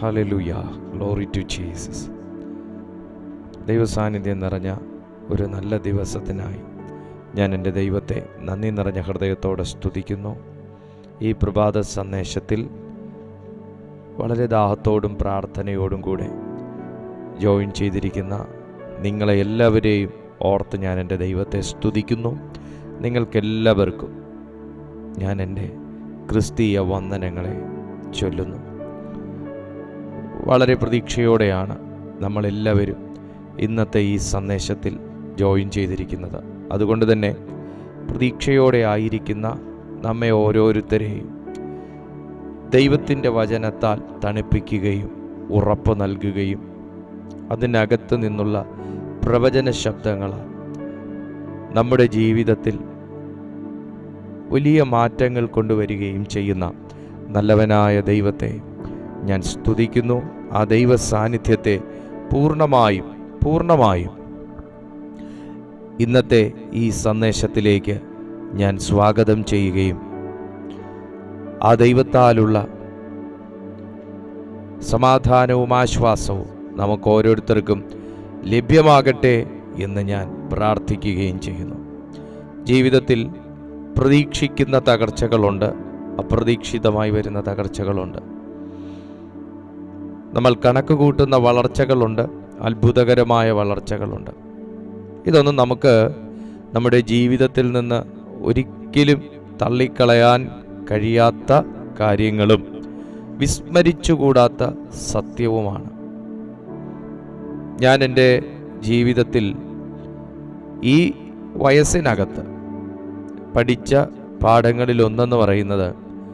Hallelujah glory to Jesus ദൈവസാന്നിധ്യം നിറഞ്ഞ ഒരു നല്ല ദിവസത്തിനായി ഞാൻ എൻ്റെ ദൈവത്തെ നന്ദി നിറഞ്ഞ ഹൃദയത്തോടെ സ്തുതിക്കുന്നു ഈ പ്രഭാത സന്ദേശത്തിൽ വളരെ ദാഹത്തോടും പ്രാർത്ഥനയോടും കൂടെ ജോയിൻ ചെയ്തിരിക്കുന്ന നിങ്ങളെ എല്ലാവരെയും ഓർത്ത് ഞാൻ എൻ്റെ ദൈവത്തെ സ്തുതിക്കുന്നു നിങ്ങൾക്കെല്ലാവർക്കും ഞാൻ എൻ്റെ ക്രിസ്തീയ വന്ദനങ്ങളെ ചൊല്ലുന്നു വളരെ പ്രതീക്ഷയോടെയാണ് നമ്മളെല്ലാവരും ഇന്നത്തെ ഈ സന്ദേശത്തിൽ ജോയിൻ ചെയ്തിരിക്കുന്നത് അതുകൊണ്ട് തന്നെ പ്രതീക്ഷയോടെ ആയിരിക്കുന്ന നമ്മെ ഓരോരുത്തരെയും ദൈവത്തിൻ്റെ വചനത്താൽ തണുപ്പിക്കുകയും ഉറപ്പ് നൽകുകയും അതിനകത്ത് നിന്നുള്ള പ്രവചന ശബ്ദങ്ങളാൽ നമ്മുടെ ജീവിതത്തിൽ വലിയ മാറ്റങ്ങൾ കൊണ്ടുവരികയും ചെയ്യുന്ന നല്ലവനായ ദൈവത്തെ ഞാൻ സ്തുതിക്കുന്നു ആ ദൈവ സാന്നിധ്യത്തെ പൂർണ്ണമായും പൂർണ്ണമായും ഇന്നത്തെ ഈ സന്ദേശത്തിലേക്ക് ഞാൻ സ്വാഗതം ചെയ്യുകയും ആ ദൈവത്താലുള്ള സമാധാനവും ആശ്വാസവും നമുക്ക് ഓരോരുത്തർക്കും ലഭ്യമാകട്ടെ എന്ന് ഞാൻ പ്രാർത്ഥിക്കുകയും ചെയ്യുന്നു ജീവിതത്തിൽ പ്രതീക്ഷിക്കുന്ന തകർച്ചകളുണ്ട് അപ്രതീക്ഷിതമായി വരുന്ന തകർച്ചകളുണ്ട് നമ്മൾ കണക്ക് കൂട്ടുന്ന വളർച്ചകളുണ്ട് അത്ഭുതകരമായ വളർച്ചകളുണ്ട് ഇതൊന്നും നമുക്ക് നമ്മുടെ ജീവിതത്തിൽ നിന്ന് ഒരിക്കലും തള്ളിക്കളയാൻ കഴിയാത്ത കാര്യങ്ങളും വിസ്മരിച്ചുകൂടാത്ത സത്യവുമാണ് ഞാൻ എൻ്റെ ജീവിതത്തിൽ ഈ വയസ്സിനകത്ത് പഠിച്ച പാഠങ്ങളിൽ ഒന്നെന്ന് പറയുന്നത്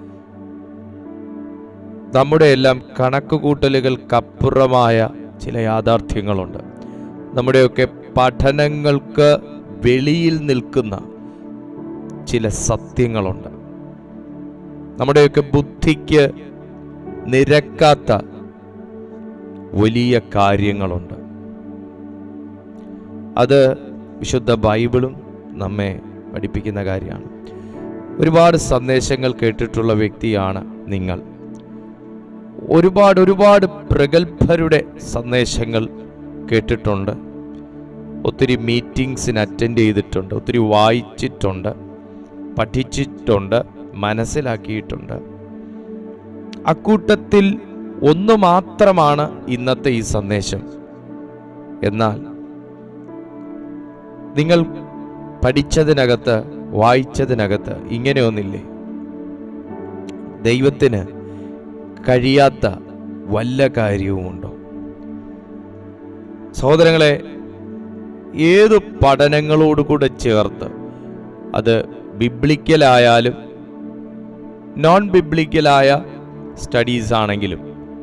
നമ്മുടെ എല്ലാം കണക്കുകൂട്ടലുകൾക്കപ്പുറമായ ചില യാഥാർത്ഥ്യങ്ങളുണ്ട് നമ്മുടെയൊക്കെ പഠനങ്ങൾക്ക് വെളിയിൽ നിൽക്കുന്ന ചില സത്യങ്ങളുണ്ട് നമ്മുടെയൊക്കെ ബുദ്ധിക്ക് നിരക്കാത്ത വലിയ കാര്യങ്ങളുണ്ട് അത് വിശുദ്ധ ബൈബിളും നമ്മെ പഠിപ്പിക്കുന്ന കാര്യമാണ് ഒരുപാട് സന്ദേശങ്ങൾ കേട്ടിട്ടുള്ള വ്യക്തിയാണ് നിങ്ങൾ ഒരുപാട് ഒരുപാട് പ്രഗത്ഭരുടെ സന്ദേശങ്ങൾ കേട്ടിട്ടുണ്ട് ഒത്തിരി മീറ്റിംഗ്സിന് അറ്റൻഡ് ചെയ്തിട്ടുണ്ട് ഒത്തിരി വായിച്ചിട്ടുണ്ട് പഠിച്ചിട്ടുണ്ട് മനസ്സിലാക്കിയിട്ടുണ്ട് അക്കൂട്ടത്തിൽ ഒന്ന് മാത്രമാണ് ഇന്നത്തെ ഈ സന്ദേശം എന്നാൽ നിങ്ങൾ പഠിച്ചതിനകത്ത് വായിച്ചതിനകത്ത് ഇങ്ങനെയൊന്നില്ലേ ദൈവത്തിന് കഴിയാത്ത വല്ല കാര്യവുമുണ്ടോ സഹോദരങ്ങളെ ഏത് പഠനങ്ങളോടുകൂടെ ചേർത്ത് അത് ബിബ്ലിക്കലായാലും നോൺ ബിബ്ലിക്കലായ സ്റ്റഡീസ് ആണെങ്കിലും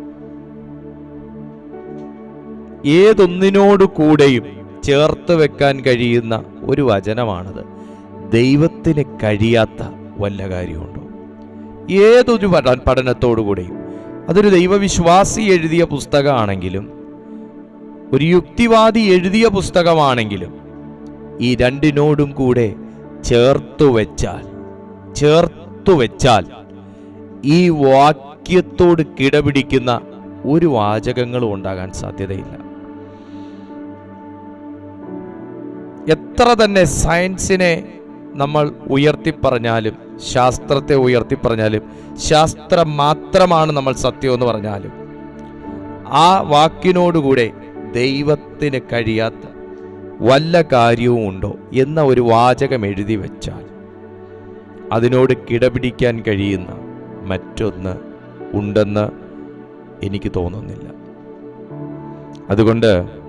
ഏതൊന്നിനോട് കൂടെയും ചേർത്ത് വെക്കാൻ കഴിയുന്ന ഒരു വചനമാണത് ദൈവത്തിന് കഴിയാത്ത വല്ല കാര്യമുണ്ടോ ഏതൊരു പഠ പഠനത്തോടുകൂടെയും അതൊരു ദൈവവിശ്വാസി എഴുതിയ പുസ്തകമാണെങ്കിലും ഒരു യുക്തിവാദി എഴുതിയ പുസ്തകമാണെങ്കിലും ഈ രണ്ടിനോടും കൂടെ ചേർത്തു വെച്ചാൽ ചേർത്തു വെച്ചാൽ ഈ വാക്യത്തോട് കിടപിടിക്കുന്ന ഒരു വാചകങ്ങളും ഉണ്ടാകാൻ സാധ്യതയില്ല എത്ര തന്നെ സയൻസിനെ നമ്മൾ ഉയർത്തിപ്പറഞ്ഞാലും ശാസ്ത്രത്തെ ഉയർത്തിപ്പറഞ്ഞാലും ശാസ്ത്രം മാത്രമാണ് നമ്മൾ സത്യം എന്ന് പറഞ്ഞാലും ആ വാക്കിനോടുകൂടെ ദൈവത്തിന് കഴിയാത്ത വല്ല കാര്യവും ഉണ്ടോ എന്ന ഒരു വാചകം എഴുതി വെച്ചാൽ അതിനോട് കിടപിടിക്കാൻ കഴിയുന്ന മറ്റൊന്ന് ഉണ്ടെന്ന് എനിക്ക് തോന്നുന്നില്ല അതുകൊണ്ട്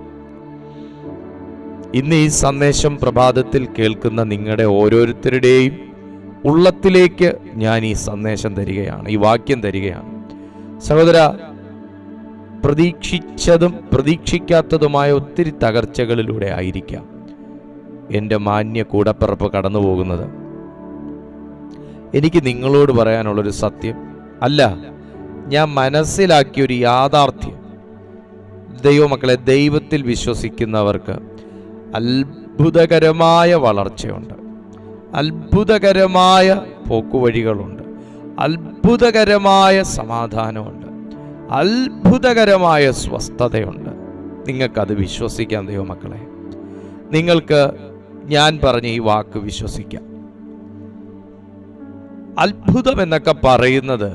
ഇന്ന് ഈ സന്ദേശം പ്രഭാതത്തിൽ കേൾക്കുന്ന നിങ്ങളുടെ ഓരോരുത്തരുടെയും ഉള്ളത്തിലേക്ക് ഞാൻ ഈ സന്ദേശം തരികയാണ് ഈ വാക്യം തരികയാണ് സഹോദര പ്രതീക്ഷിച്ചതും പ്രതീക്ഷിക്കാത്തതുമായ ഒത്തിരി തകർച്ചകളിലൂടെ ആയിരിക്കാം എൻ്റെ മാന്യ കൂടപ്പിറപ്പ് കടന്നു പോകുന്നത് എനിക്ക് നിങ്ങളോട് പറയാനുള്ളൊരു സത്യം അല്ല ഞാൻ മനസ്സിലാക്കിയ ഒരു യാഥാർത്ഥ്യം ദൈവമക്കളെ ദൈവത്തിൽ വിശ്വസിക്കുന്നവർക്ക് അത്ഭുതകരമായ വളർച്ചയുണ്ട് അത്ഭുതകരമായ പോക്കുവഴികളുണ്ട് അത്ഭുതകരമായ സമാധാനമുണ്ട് അത്ഭുതകരമായ സ്വസ്ഥതയുണ്ട് നിങ്ങൾക്കത് വിശ്വസിക്കാം ദൈവമക്കളെ നിങ്ങൾക്ക് ഞാൻ പറഞ്ഞ ഈ വാക്ക് വിശ്വസിക്കാം അത്ഭുതം എന്നൊക്കെ പറയുന്നത്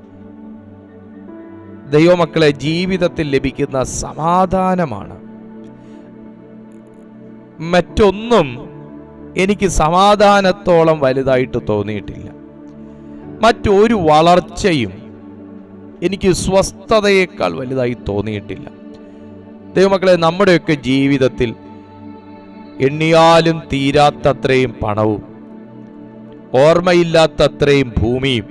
ദൈവമക്കളെ ജീവിതത്തിൽ ലഭിക്കുന്ന സമാധാനമാണ് മറ്റൊന്നും എനിക്ക് സമാധാനത്തോളം വലുതായിട്ട് തോന്നിയിട്ടില്ല മറ്റൊരു വളർച്ചയും എനിക്ക് സ്വസ്ഥതയേക്കാൾ വലുതായി തോന്നിയിട്ടില്ല ദൈവമക്കളെ നമ്മുടെയൊക്കെ ജീവിതത്തിൽ എണ്ണിയാലും തീരാത്തത്രയും പണവും ഓർമ്മയില്ലാത്തത്രയും ഭൂമിയും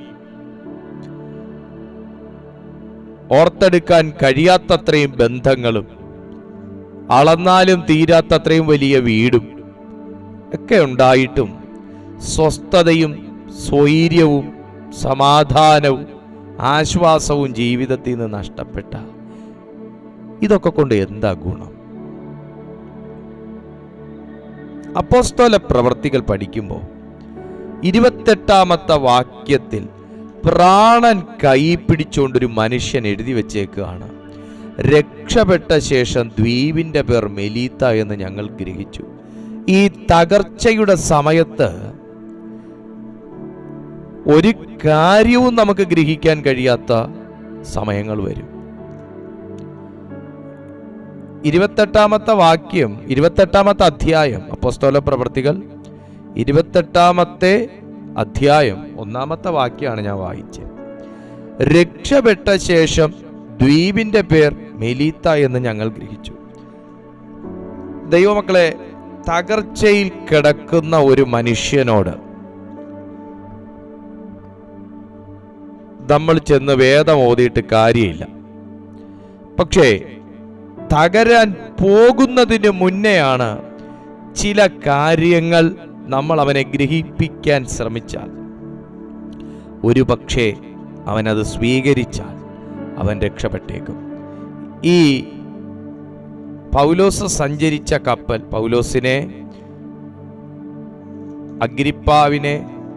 ഓർത്തെടുക്കാൻ കഴിയാത്തത്രയും ബന്ധങ്ങളും അളന്നാലും തീരാത്തത്രയും വലിയ വീടും ഒക്കെ ഉണ്ടായിട്ടും സ്വസ്ഥതയും സ്വൈര്യവും സമാധാനവും ആശ്വാസവും ജീവിതത്തിൽ നിന്ന് നഷ്ടപ്പെട്ട ഇതൊക്കെ കൊണ്ട് എന്താ ഗുണം അപ്പോസ്തോല പ്രവർത്തികൾ പഠിക്കുമ്പോൾ ഇരുപത്തെട്ടാമത്തെ വാക്യത്തിൽ പ്രാണൻ കൈ പിടിച്ചുകൊണ്ടൊരു മനുഷ്യൻ എഴുതി വെച്ചേക്കുകയാണ് രക്ഷപ്പെട്ട ശേഷം ദ്വീപിന്റെ പേർ മെലീത്ത എന്ന് ഞങ്ങൾ ഗ്രഹിച്ചു ഈ തകർച്ചയുടെ സമയത്ത് ഒരു കാര്യവും നമുക്ക് ഗ്രഹിക്കാൻ കഴിയാത്ത സമയങ്ങൾ വരും ഇരുപത്തെട്ടാമത്തെ വാക്യം ഇരുപത്തെട്ടാമത്തെ അധ്യായം അപ്പോസ്തോല പ്രവർത്തികൾ ഇരുപത്തെട്ടാമത്തെ അധ്യായം ഒന്നാമത്തെ വാക്യമാണ് ഞാൻ വായിച്ചത് രക്ഷപ്പെട്ട ശേഷം ദ്വീപിന്റെ പേർ മെലീത്ത എന്ന് ഞങ്ങൾ ഗ്രഹിച്ചു ദൈവമക്കളെ തകർച്ചയിൽ കിടക്കുന്ന ഒരു മനുഷ്യനോട് നമ്മൾ ചെന്ന് വേദം ഓതിയിട്ട് കാര്യമില്ല പക്ഷേ തകരാൻ പോകുന്നതിന് മുന്നെയാണ് ചില കാര്യങ്ങൾ നമ്മൾ അവനെ ഗ്രഹിപ്പിക്കാൻ ശ്രമിച്ചാൽ ഒരു പക്ഷേ അവനത് സ്വീകരിച്ചാൽ അവൻ രക്ഷപ്പെട്ടേക്കും ഈ പൗലോസ് സഞ്ചരിച്ച കപ്പൽ പൗലോസിനെ അഗ്രിപ്പാവിനെ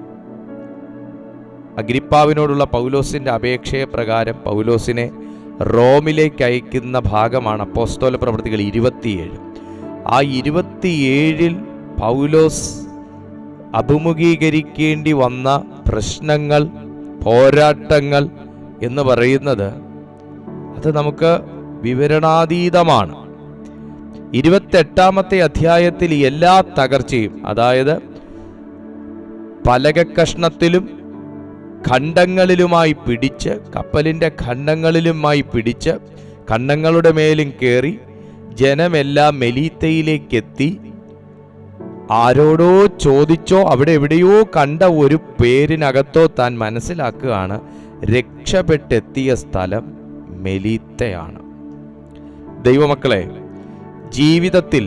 അഗ്രിപ്പാവിനോടുള്ള പൗലോസിന്റെ അപേക്ഷയെ പ്രകാരം പൗലോസിനെ റോമിലേക്ക് അയക്കുന്ന ഭാഗമാണ് അപ്പോസ്തോല പ്രവൃത്തികൾ ഇരുപത്തിയേഴ് ആ ഇരുപത്തിയേഴിൽ പൗലോസ് അഭിമുഖീകരിക്കേണ്ടി വന്ന പ്രശ്നങ്ങൾ പോരാട്ടങ്ങൾ എന്ന് പറയുന്നത് അത് നമുക്ക് വിവരണാതീതമാണ് ഇരുപത്തെട്ടാമത്തെ അധ്യായത്തിൽ എല്ലാ തകർച്ചയും അതായത് പലകക്കഷ്ണത്തിലും ഖണ്ഡങ്ങളിലുമായി പിടിച്ച് കപ്പലിൻ്റെ ഖണ്ഡങ്ങളിലുമായി പിടിച്ച് ഖണ്ഡങ്ങളുടെ മേലും കയറി ജനമെല്ലാം മെലീത്തയിലേക്കെത്തി ആരോടോ ചോദിച്ചോ അവിടെ എവിടെയോ കണ്ട ഒരു പേരിനകത്തോ താൻ മനസ്സിലാക്കുകയാണ് രക്ഷപ്പെട്ടെത്തിയ സ്ഥലം മെലീത്തയാണ് ദൈവമക്കളെ ജീവിതത്തിൽ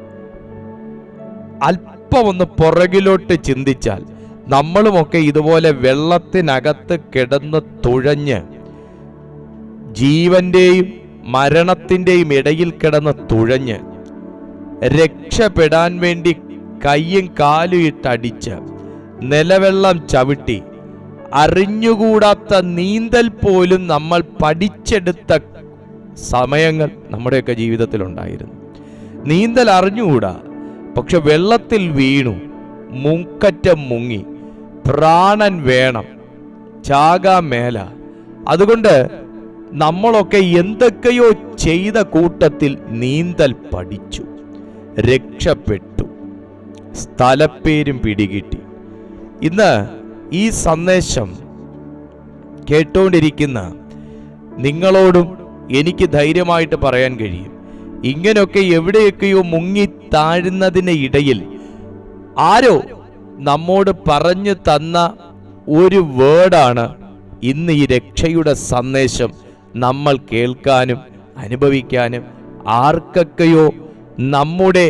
അല്പം ഒന്ന് പുറകിലോട്ട് ചിന്തിച്ചാൽ നമ്മളുമൊക്കെ ഇതുപോലെ വെള്ളത്തിനകത്ത് കിടന്ന് തുഴഞ്ഞ് ജീവന്റെയും മരണത്തിൻ്റെയും ഇടയിൽ കിടന്ന് തുഴഞ്ഞ് രക്ഷപ്പെടാൻ വേണ്ടി കയ്യും കാലും ഇട്ടടിച്ച് നിലവെള്ളം ചവിട്ടി അറിഞ്ഞുകൂടാത്ത നീന്തൽ പോലും നമ്മൾ പഠിച്ചെടുത്ത സമയങ്ങൾ നമ്മുടെയൊക്കെ ജീവിതത്തിലുണ്ടായിരുന്നു നീന്തൽ അറിഞ്ഞുകൂടാ പക്ഷെ വെള്ളത്തിൽ വീണു മുക്കറ്റം മുങ്ങി പ്രാണൻ വേണം ചാകാൻ മേല അതുകൊണ്ട് നമ്മളൊക്കെ എന്തൊക്കെയോ ചെയ്ത കൂട്ടത്തിൽ നീന്തൽ പഠിച്ചു രക്ഷപ്പെട്ടു സ്ഥലപ്പേരും പിടികിട്ടി ഇന്ന് ഈ സന്ദേശം കേട്ടുകൊണ്ടിരിക്കുന്ന നിങ്ങളോടും എനിക്ക് ധൈര്യമായിട്ട് പറയാൻ കഴിയും ഇങ്ങനെയൊക്കെ എവിടെയൊക്കെയോ മുങ്ങി താഴുന്നതിന് ഇടയിൽ ആരോ നമ്മോട് പറഞ്ഞു തന്ന ഒരു വേർഡാണ് ഇന്ന് ഈ രക്ഷയുടെ സന്ദേശം നമ്മൾ കേൾക്കാനും അനുഭവിക്കാനും ആർക്കൊക്കെയോ നമ്മുടെ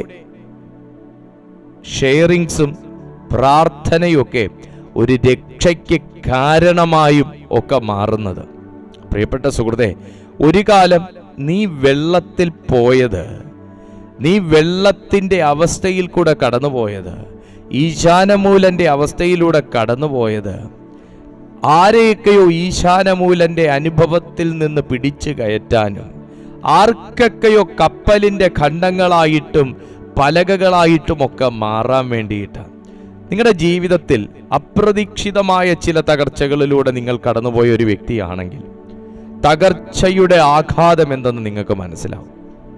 ഷെയറിങ്സും പ്രാർത്ഥനയൊക്കെ ഒരു രക്ഷയ്ക്ക് കാരണമായും ഒക്കെ മാറുന്നത് പ്രിയപ്പെട്ട സുഹൃത്തെ ഒരു കാലം നീ വെള്ളത്തിൽ പോയത് നീ വെള്ളത്തിൻ്റെ അവസ്ഥയിൽ കൂടെ കടന്നുപോയത് ഈശാനമൂലന്റെ അവസ്ഥയിലൂടെ കടന്നുപോയത് ആരെയൊക്കെയോ ഈശാനമൂലന്റെ അനുഭവത്തിൽ നിന്ന് പിടിച്ചു കയറ്റാനും ആർക്കൊക്കെയോ കപ്പലിന്റെ ഖണ്ഡങ്ങളായിട്ടും പലകകളായിട്ടുമൊക്കെ മാറാൻ വേണ്ടിയിട്ടാണ് നിങ്ങളുടെ ജീവിതത്തിൽ അപ്രതീക്ഷിതമായ ചില തകർച്ചകളിലൂടെ നിങ്ങൾ കടന്നുപോയ ഒരു വ്യക്തിയാണെങ്കിൽ തകർച്ചയുടെ ആഘാതം എന്തെന്ന് നിങ്ങൾക്ക് മനസ്സിലാവും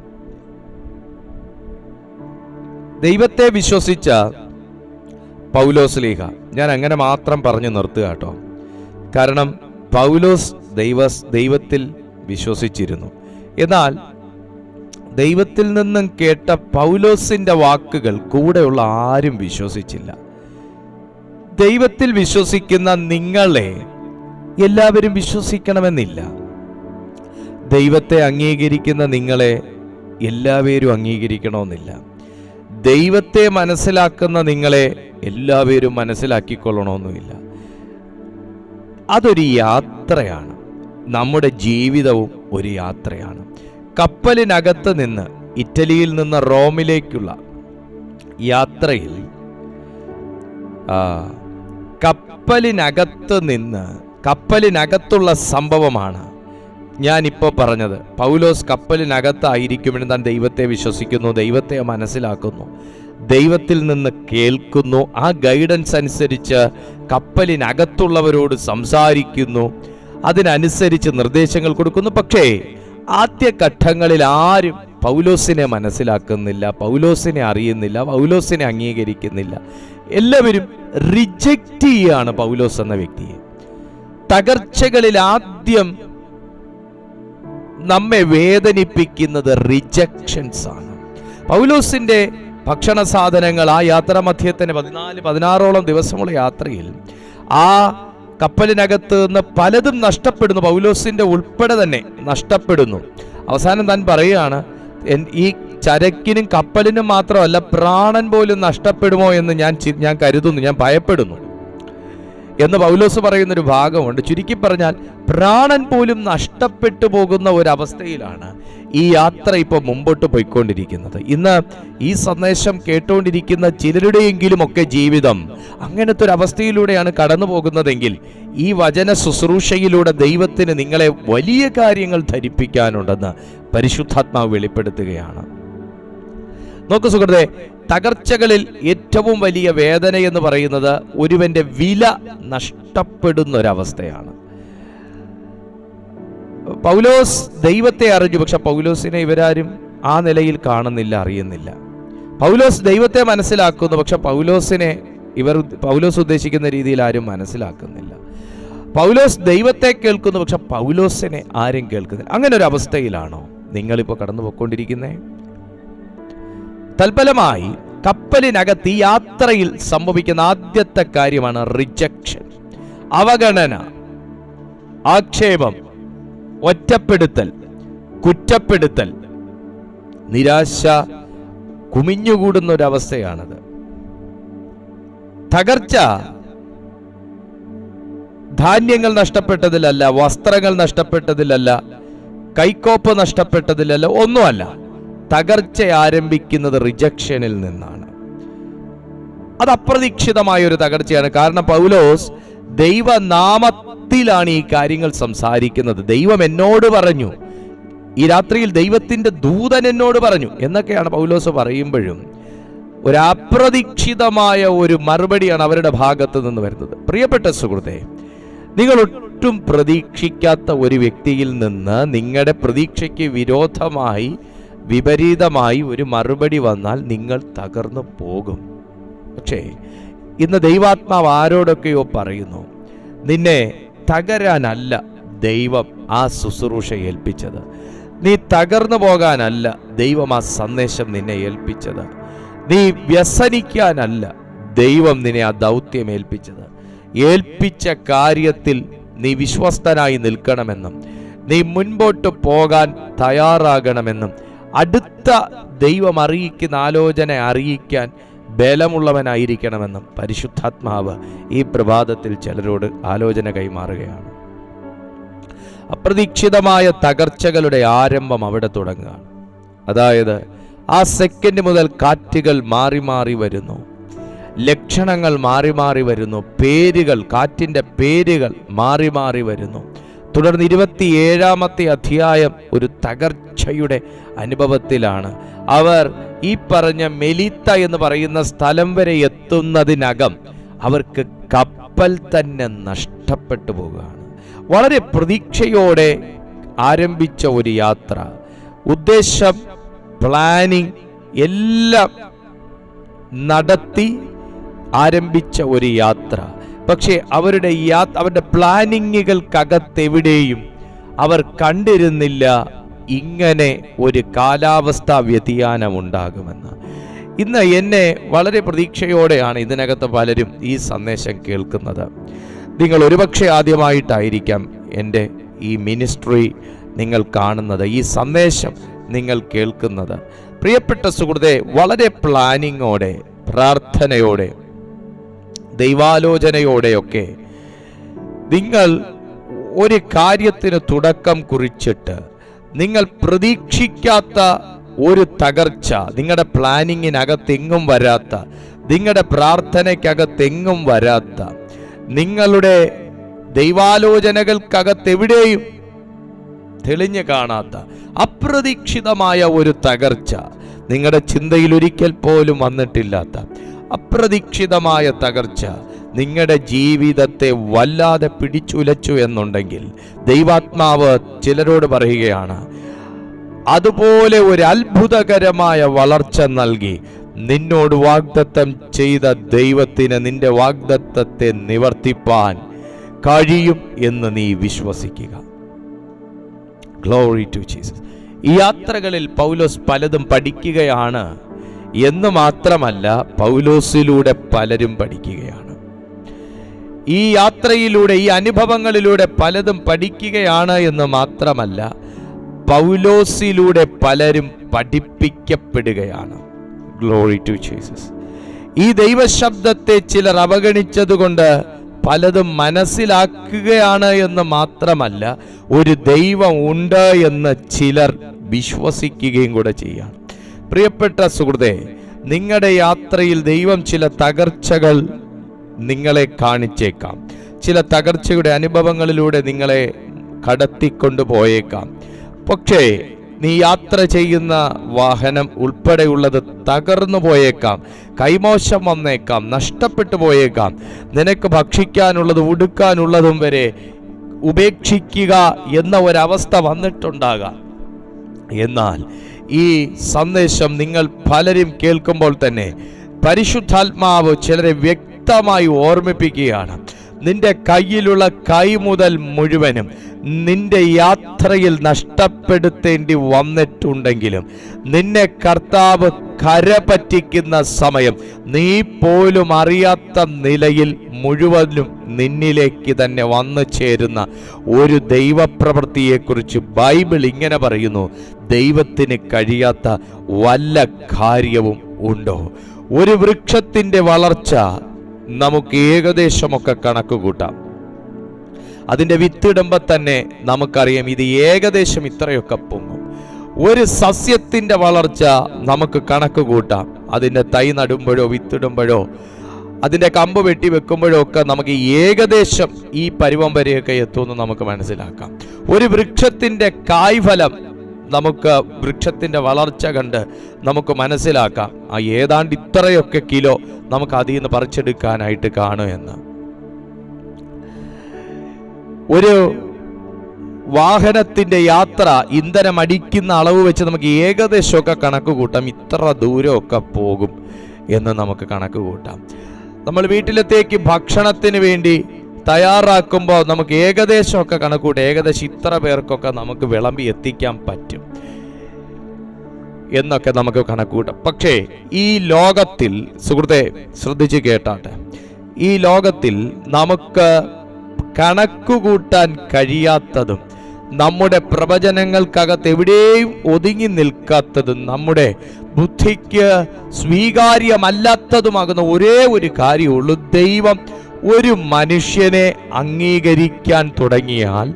ദൈവത്തെ വിശ്വസിച്ച പൗലോസ് ലീഹ ഞാൻ അങ്ങനെ മാത്രം പറഞ്ഞു നിർത്തുക കേട്ടോ കാരണം പൗലോസ് ദൈവ ദൈവത്തിൽ വിശ്വസിച്ചിരുന്നു എന്നാൽ ദൈവത്തിൽ നിന്നും കേട്ട പൗലോസിന്റെ വാക്കുകൾ കൂടെയുള്ള ആരും വിശ്വസിച്ചില്ല ദൈവത്തിൽ വിശ്വസിക്കുന്ന നിങ്ങളെ എല്ലാവരും വിശ്വസിക്കണമെന്നില്ല ദൈവത്തെ അംഗീകരിക്കുന്ന നിങ്ങളെ എല്ലാവരും അംഗീകരിക്കണമെന്നില്ല ദൈവത്തെ മനസ്സിലാക്കുന്ന നിങ്ങളെ എല്ലാവരും മനസ്സിലാക്കിക്കൊള്ളണമെന്നുമില്ല അതൊരു യാത്രയാണ് നമ്മുടെ ജീവിതവും ഒരു യാത്രയാണ് കപ്പലിനകത്ത് നിന്ന് ഇറ്റലിയിൽ നിന്ന് റോമിലേക്കുള്ള യാത്രയിൽ ആ, കപ്പലിനകത്ത് നിന്ന് കപ്പലിനകത്തുള്ള സംഭവമാണ് ഞാനിപ്പോൾ പറഞ്ഞത് പൗലോസ് കപ്പലിനകത്തായിരിക്കുമെന്ന് താൻ ദൈവത്തെ വിശ്വസിക്കുന്നു ദൈവത്തെ മനസ്സിലാക്കുന്നു ദൈവത്തിൽ നിന്ന് കേൾക്കുന്നു ആ ഗൈഡൻസ് അനുസരിച്ച് കപ്പലിനകത്തുള്ളവരോട് സംസാരിക്കുന്നു അതിനനുസരിച്ച് നിർദ്ദേശങ്ങൾ കൊടുക്കുന്നു പക്ഷേ ആദ്യ ഘട്ടങ്ങളിൽ ആരും പൗലോസിനെ മനസ്സിലാക്കുന്നില്ല പൗലോസിനെ അറിയുന്നില്ല പൗലോസിനെ അംഗീകരിക്കുന്നില്ല എല്ലാവരും റിജക്റ്റ് ചെയ്യാണ് പൗലോസ് എന്ന വ്യക്തിയെ തകർച്ചകളിൽ ആദ്യം നമ്മെ വേദനിപ്പിക്കുന്നത് റിജക്ഷൻസ് ആണ് പൗലോസിന്റെ ഭക്ഷണ സാധനങ്ങൾ ആ യാത്രാമധ്യത്തിന് പതിനാല് പതിനാറോളം ദിവസമുള്ള യാത്രയിൽ ആ കപ്പലിനകത്ത് നിന്ന് പലതും നഷ്ടപ്പെടുന്നു പൗലോസിന്റെ ഉൾപ്പെടെ തന്നെ നഷ്ടപ്പെടുന്നു അവസാനം താൻ പറയുകയാണ് "എൻ- ഈ ചരക്കിനും കപ്പലിനും മാത്രമല്ല പ്രാണൻ പോലും നഷ്ടപ്പെടുമോ എന്ന് ഞാൻ ചി- ഞാൻ കരുതുന്നു ഞാൻ ഭയപ്പെടുന്നു എന്ന് പൗലോസ് പറയുന്ന ഒരു ഭാഗമുണ്ട് ചുരുക്കി പറഞ്ഞാൽ പ്രാണൻ പോലും നഷ്ടപ്പെട്ടു പോകുന്ന ഒരവസ്ഥയിലാണ് ഈ യാത്ര ഇപ്പോൾ മുമ്പോട്ട് പോയിക്കൊണ്ടിരിക്കുന്നത് ഇന്ന് ഈ സന്ദേശം കേട്ടുകൊണ്ടിരിക്കുന്ന ചിലരുടെയെങ്കിലും ഒക്കെ ജീവിതം അങ്ങനത്തെ ഒരു അവസ്ഥയിലൂടെയാണ് കടന്നു പോകുന്നതെങ്കിൽ ഈ വചന ശുശ്രൂഷയിലൂടെ ദൈവത്തിന് നിങ്ങളെ വലിയ കാര്യങ്ങൾ ധരിപ്പിക്കാനുണ്ടെന്ന് പരിശുദ്ധാത്മാവ് വെളിപ്പെടുത്തുകയാണ് നോക്കൂ സുഹൃത്തെ തകർച്ചകളിൽ ഏറ്റവും വലിയ വേദന എന്ന് പറയുന്നത് ഒരുവന്റെ വില നഷ്ടപ്പെടുന്ന ഒരവസ്ഥയാണ് പൗലോസ് ദൈവത്തെ അറിഞ്ഞു പക്ഷെ പൗലോസിനെ ഇവരാരും ആ നിലയിൽ കാണുന്നില്ല അറിയുന്നില്ല പൗലോസ് ദൈവത്തെ മനസ്സിലാക്കുന്നു പക്ഷെ പൗലോസിനെ ഇവർ പൗലോസ് ഉദ്ദേശിക്കുന്ന രീതിയിൽ ആരും മനസ്സിലാക്കുന്നില്ല പൗലോസ് ദൈവത്തെ കേൾക്കുന്നു പക്ഷെ പൗലോസിനെ ആരും കേൾക്കുന്നില്ല അങ്ങനെ ഒരു അവസ്ഥയിലാണോ നിങ്ങളിപ്പോൾ കടന്നു പോയിക്കൊണ്ടിരിക്കുന്നേ തൽഫലമായി കപ്പലിനകത്ത് ഈ യാത്രയിൽ സംഭവിക്കുന്ന ആദ്യത്തെ കാര്യമാണ് റിജക്ഷൻ അവഗണന ആക്ഷേപം ഒറ്റപ്പെടുത്തൽ കുറ്റപ്പെടുത്തൽ നിരാശ കുമിഞ്ഞുകൂടുന്ന ഒരവസ്ഥയാണത് തകർച്ച ധാന്യങ്ങൾ നഷ്ടപ്പെട്ടതിലല്ല വസ്ത്രങ്ങൾ നഷ്ടപ്പെട്ടതിലല്ല കൈക്കോപ്പ് നഷ്ടപ്പെട്ടതിലല്ല ഒന്നുമല്ല തകർച്ച ആരംഭിക്കുന്നത് റിജക്ഷനിൽ നിന്നാണ് അത് അപ്രതീക്ഷിതമായ ഒരു തകർച്ചയാണ് കാരണം പൗലോസ് ദൈവനാമത്തിലാണ് ഈ കാര്യങ്ങൾ സംസാരിക്കുന്നത് ദൈവം എന്നോട് പറഞ്ഞു ഈ രാത്രിയിൽ ദൈവത്തിന്റെ ദൂതൻ എന്നോട് പറഞ്ഞു എന്നൊക്കെയാണ് പൗലോസ് പറയുമ്പോഴും ഒരു അപ്രതീക്ഷിതമായ ഒരു മറുപടിയാണ് അവരുടെ ഭാഗത്ത് നിന്ന് വരുന്നത് പ്രിയപ്പെട്ട സുഹൃത്തെ നിങ്ങൾ ഒട്ടും പ്രതീക്ഷിക്കാത്ത ഒരു വ്യക്തിയിൽ നിന്ന് നിങ്ങളുടെ പ്രതീക്ഷയ്ക്ക് വിരോധമായി വിപരീതമായി ഒരു മറുപടി വന്നാൽ നിങ്ങൾ തകർന്നു പോകും പക്ഷേ ഇന്ന് ദൈവാത്മാവ് ആരോടൊക്കെയോ പറയുന്നു നിന്നെ തകരാനല്ല ദൈവം ആ ശുശ്രൂഷ ഏൽപ്പിച്ചത് നീ തകർന്നു പോകാനല്ല ദൈവം ആ സന്ദേശം നിന്നെ ഏൽപ്പിച്ചത് നീ വ്യസനിക്കാനല്ല ദൈവം നിന്നെ ആ ദൗത്യം ഏൽപ്പിച്ചത് ഏൽപ്പിച്ച കാര്യത്തിൽ നീ വിശ്വസ്തനായി നിൽക്കണമെന്നും നീ മുൻപോട്ട് പോകാൻ തയ്യാറാകണമെന്നും അടുത്ത ദൈവം അറിയിക്കുന്ന ആലോചന അറിയിക്കാൻ ബലമുള്ളവനായിരിക്കണമെന്നും പരിശുദ്ധാത്മാവ് ഈ പ്രഭാതത്തിൽ ചിലരോട് ആലോചന കൈമാറുകയാണ് അപ്രതീക്ഷിതമായ തകർച്ചകളുടെ ആരംഭം അവിടെ തുടങ്ങുകയാണ് അതായത് ആ സെക്കൻഡ് മുതൽ കാറ്റുകൾ മാറി മാറി വരുന്നു ലക്ഷണങ്ങൾ മാറി മാറി വരുന്നു പേരുകൾ കാറ്റിൻ്റെ പേരുകൾ മാറി മാറി വരുന്നു തുടർന്ന് ഇരുപത്തിയേഴാമത്തെ അധ്യായം ഒരു തകർച്ചയുടെ അനുഭവത്തിലാണ് അവർ ഈ പറഞ്ഞ മെലിത്ത എന്ന് പറയുന്ന സ്ഥലം വരെ എത്തുന്നതിനകം അവർക്ക് കപ്പൽ തന്നെ നഷ്ടപ്പെട്ടു പോകുകയാണ് വളരെ പ്രതീക്ഷയോടെ ആരംഭിച്ച ഒരു യാത്ര ഉദ്ദേശം പ്ലാനിങ് എല്ലാം നടത്തി ആരംഭിച്ച ഒരു യാത്ര പക്ഷേ അവരുടെ യാ അവരുടെ പ്ലാനിങ്ങുകൾക്കകത്തെവിടെയും അവർ കണ്ടിരുന്നില്ല ഇങ്ങനെ ഒരു കാലാവസ്ഥാ വ്യതിയാനം ഉണ്ടാകുമെന്ന് ഇന്ന് എന്നെ വളരെ പ്രതീക്ഷയോടെയാണ് ഇതിനകത്ത് പലരും ഈ സന്ദേശം കേൾക്കുന്നത് നിങ്ങൾ ഒരുപക്ഷെ ആദ്യമായിട്ടായിരിക്കാം എൻ്റെ ഈ മിനിസ്ട്രി നിങ്ങൾ കാണുന്നത് ഈ സന്ദേശം നിങ്ങൾ കേൾക്കുന്നത് പ്രിയപ്പെട്ട സുഹൃത്തെ വളരെ പ്ലാനിങ്ങോടെ പ്രാർത്ഥനയോടെ ദൈവാലോചനയോടെയൊക്കെ നിങ്ങൾ ഒരു കാര്യത്തിന് തുടക്കം കുറിച്ചിട്ട് നിങ്ങൾ പ്രതീക്ഷിക്കാത്ത ഒരു തകർച്ച നിങ്ങളുടെ പ്ലാനിങ്ങിനകത്തെങ്ങും വരാത്ത നിങ്ങളുടെ പ്രാർത്ഥനയ്ക്കകത്തെങ്ങും വരാത്ത നിങ്ങളുടെ ദൈവാലോചനകൾക്കകത്തെവിടെയും തെളിഞ്ഞു കാണാത്ത അപ്രതീക്ഷിതമായ ഒരു തകർച്ച നിങ്ങളുടെ ചിന്തയിൽ ഒരിക്കൽ പോലും വന്നിട്ടില്ലാത്ത അപ്രതീക്ഷിതമായ തകർച്ച നിങ്ങളുടെ ജീവിതത്തെ വല്ലാതെ പിടിച്ചുലച്ചു എന്നുണ്ടെങ്കിൽ ദൈവാത്മാവ് ചിലരോട് പറയുകയാണ് അതുപോലെ ഒരു അത്ഭുതകരമായ വളർച്ച നൽകി നിന്നോട് വാഗ്ദത്തം ചെയ്ത ദൈവത്തിന് നിന്റെ വാഗ്ദത്തത്തെ നിവർത്തിപ്പാൻ കഴിയും എന്ന് നീ വിശ്വസിക്കുക ഗ്ലോറി ടു ജീസസ് ഈ യാത്രകളിൽ പൗലോസ് പലതും പഠിക്കുകയാണ് എന്ന് മാത്രമല്ല പൗലോസിലൂടെ പലരും പഠിക്കുകയാണ് ഈ യാത്രയിലൂടെ ഈ അനുഭവങ്ങളിലൂടെ പലതും പഠിക്കുകയാണ് എന്ന് മാത്രമല്ല പൗലോസിലൂടെ പലരും പഠിപ്പിക്കപ്പെടുകയാണ് ഗ്ലോറി ടു ജീസസ് ഈ ദൈവശബ്ദത്തെ ചിലർ അവഗണിച്ചതുകൊണ്ട് പലതും മനസ്സിലാക്കുകയാണ് എന്ന് മാത്രമല്ല ഒരു ദൈവം ഉണ്ട് എന്ന് ചിലർ വിശ്വസിക്കുകയും കൂടെ ചെയ്യാണ് പ്രിയപ്പെട്ട സുഹൃത്തെ നിങ്ങളുടെ യാത്രയിൽ ദൈവം ചില തകർച്ചകൾ നിങ്ങളെ കാണിച്ചേക്കാം ചില തകർച്ചയുടെ അനുഭവങ്ങളിലൂടെ നിങ്ങളെ കടത്തിക്കൊണ്ടു പോയേക്കാം പക്ഷേ നീ യാത്ര ചെയ്യുന്ന വാഹനം ഉൾപ്പെടെയുള്ളത് തകർന്നു പോയേക്കാം കൈമോശം വന്നേക്കാം നഷ്ടപ്പെട്ടു പോയേക്കാം നിനക്ക് ഭക്ഷിക്കാനുള്ളത് ഉടുക്കാനുള്ളതും വരെ ഉപേക്ഷിക്കുക എന്ന ഒരവസ്ഥ വന്നിട്ടുണ്ടാകാം എന്നാൽ ഈ സന്ദേശം നിങ്ങൾ പലരും കേൾക്കുമ്പോൾ തന്നെ പരിശുദ്ധാത്മാവ് ചിലരെ വ്യക്തമായി ഓർമ്മിപ്പിക്കുകയാണ് നിന്റെ കയ്യിലുള്ള കൈ മുതൽ മുഴുവനും നിന്റെ യാത്രയിൽ നഷ്ടപ്പെടുത്തേണ്ടി വന്നിട്ടുണ്ടെങ്കിലും നിന്നെ കർത്താവ് കര പറ്റിക്കുന്ന സമയം നീ പോലും അറിയാത്ത നിലയിൽ മുഴുവനും നിന്നിലേക്ക് തന്നെ വന്നു ചേരുന്ന ഒരു ദൈവപ്രവൃത്തിയെക്കുറിച്ച് ബൈബിൾ ഇങ്ങനെ പറയുന്നു ദൈവത്തിന് കഴിയാത്ത വല്ല കാര്യവും ഉണ്ടോ ഒരു വൃക്ഷത്തിൻ്റെ വളർച്ച നമുക്ക് ഏകദേശമൊക്കെ കണക്ക് കൂട്ടാം അതിൻ്റെ വിത്തിടുമ്പോൾ തന്നെ നമുക്കറിയാം ഇത് ഏകദേശം ഇത്രയൊക്കെ പൊങ്ങും ഒരു സസ്യത്തിൻ്റെ വളർച്ച നമുക്ക് കണക്ക് കൂട്ടാം അതിൻ്റെ തൈ നടുമ്പോഴോ വിത്തിടുമ്പോഴോ അതിൻ്റെ കമ്പ് വെട്ടി വെക്കുമ്പോഴോ ഒക്കെ നമുക്ക് ഏകദേശം ഈ പരുവം വരെയൊക്കെ എത്തുമെന്ന് നമുക്ക് മനസ്സിലാക്കാം ഒരു വൃക്ഷത്തിൻ്റെ കായ്ഫലം നമുക്ക് വൃക്ഷത്തിൻ്റെ വളർച്ച കണ്ട് നമുക്ക് മനസ്സിലാക്കാം ആ ഏതാണ്ട് ഇത്രയൊക്കെ കിലോ നമുക്ക് അതിൽ നിന്ന് പറിച്ചെടുക്കാനായിട്ട് കാണും എന്ന് ഒരു വാഹനത്തിന്റെ യാത്ര ഇന്ധനം അടിക്കുന്ന അളവ് വെച്ച് നമുക്ക് ഏകദേശമൊക്കെ കണക്ക് കൂട്ടാം ഇത്ര ദൂരമൊക്കെ പോകും എന്ന് നമുക്ക് കണക്ക് കൂട്ടാം നമ്മൾ വീട്ടിലത്തേക്ക് ഭക്ഷണത്തിന് വേണ്ടി തയ്യാറാക്കുമ്പോൾ നമുക്ക് ഏകദേശമൊക്കെ കണക്ക് കൂട്ടാം ഏകദേശം ഇത്ര പേർക്കൊക്കെ നമുക്ക് വിളമ്പി എത്തിക്കാൻ പറ്റും എന്നൊക്കെ നമുക്ക് കണക്കൂട്ടാം പക്ഷേ ഈ ലോകത്തിൽ സുഹൃത്തെ ശ്രദ്ധിച്ച് കേട്ടാട്ടെ ഈ ലോകത്തിൽ നമുക്ക് കണക്കുകൂട്ടാൻ കഴിയാത്തതും നമ്മുടെ പ്രവചനങ്ങൾക്കകത്ത് എവിടെയും ഒതുങ്ങി നിൽക്കാത്തതും നമ്മുടെ ബുദ്ധിക്ക് സ്വീകാര്യമല്ലാത്തതുമാകുന്ന ഒരേ ഒരു കാര്യമുള്ളൂ ദൈവം ഒരു മനുഷ്യനെ അംഗീകരിക്കാൻ തുടങ്ങിയാൽ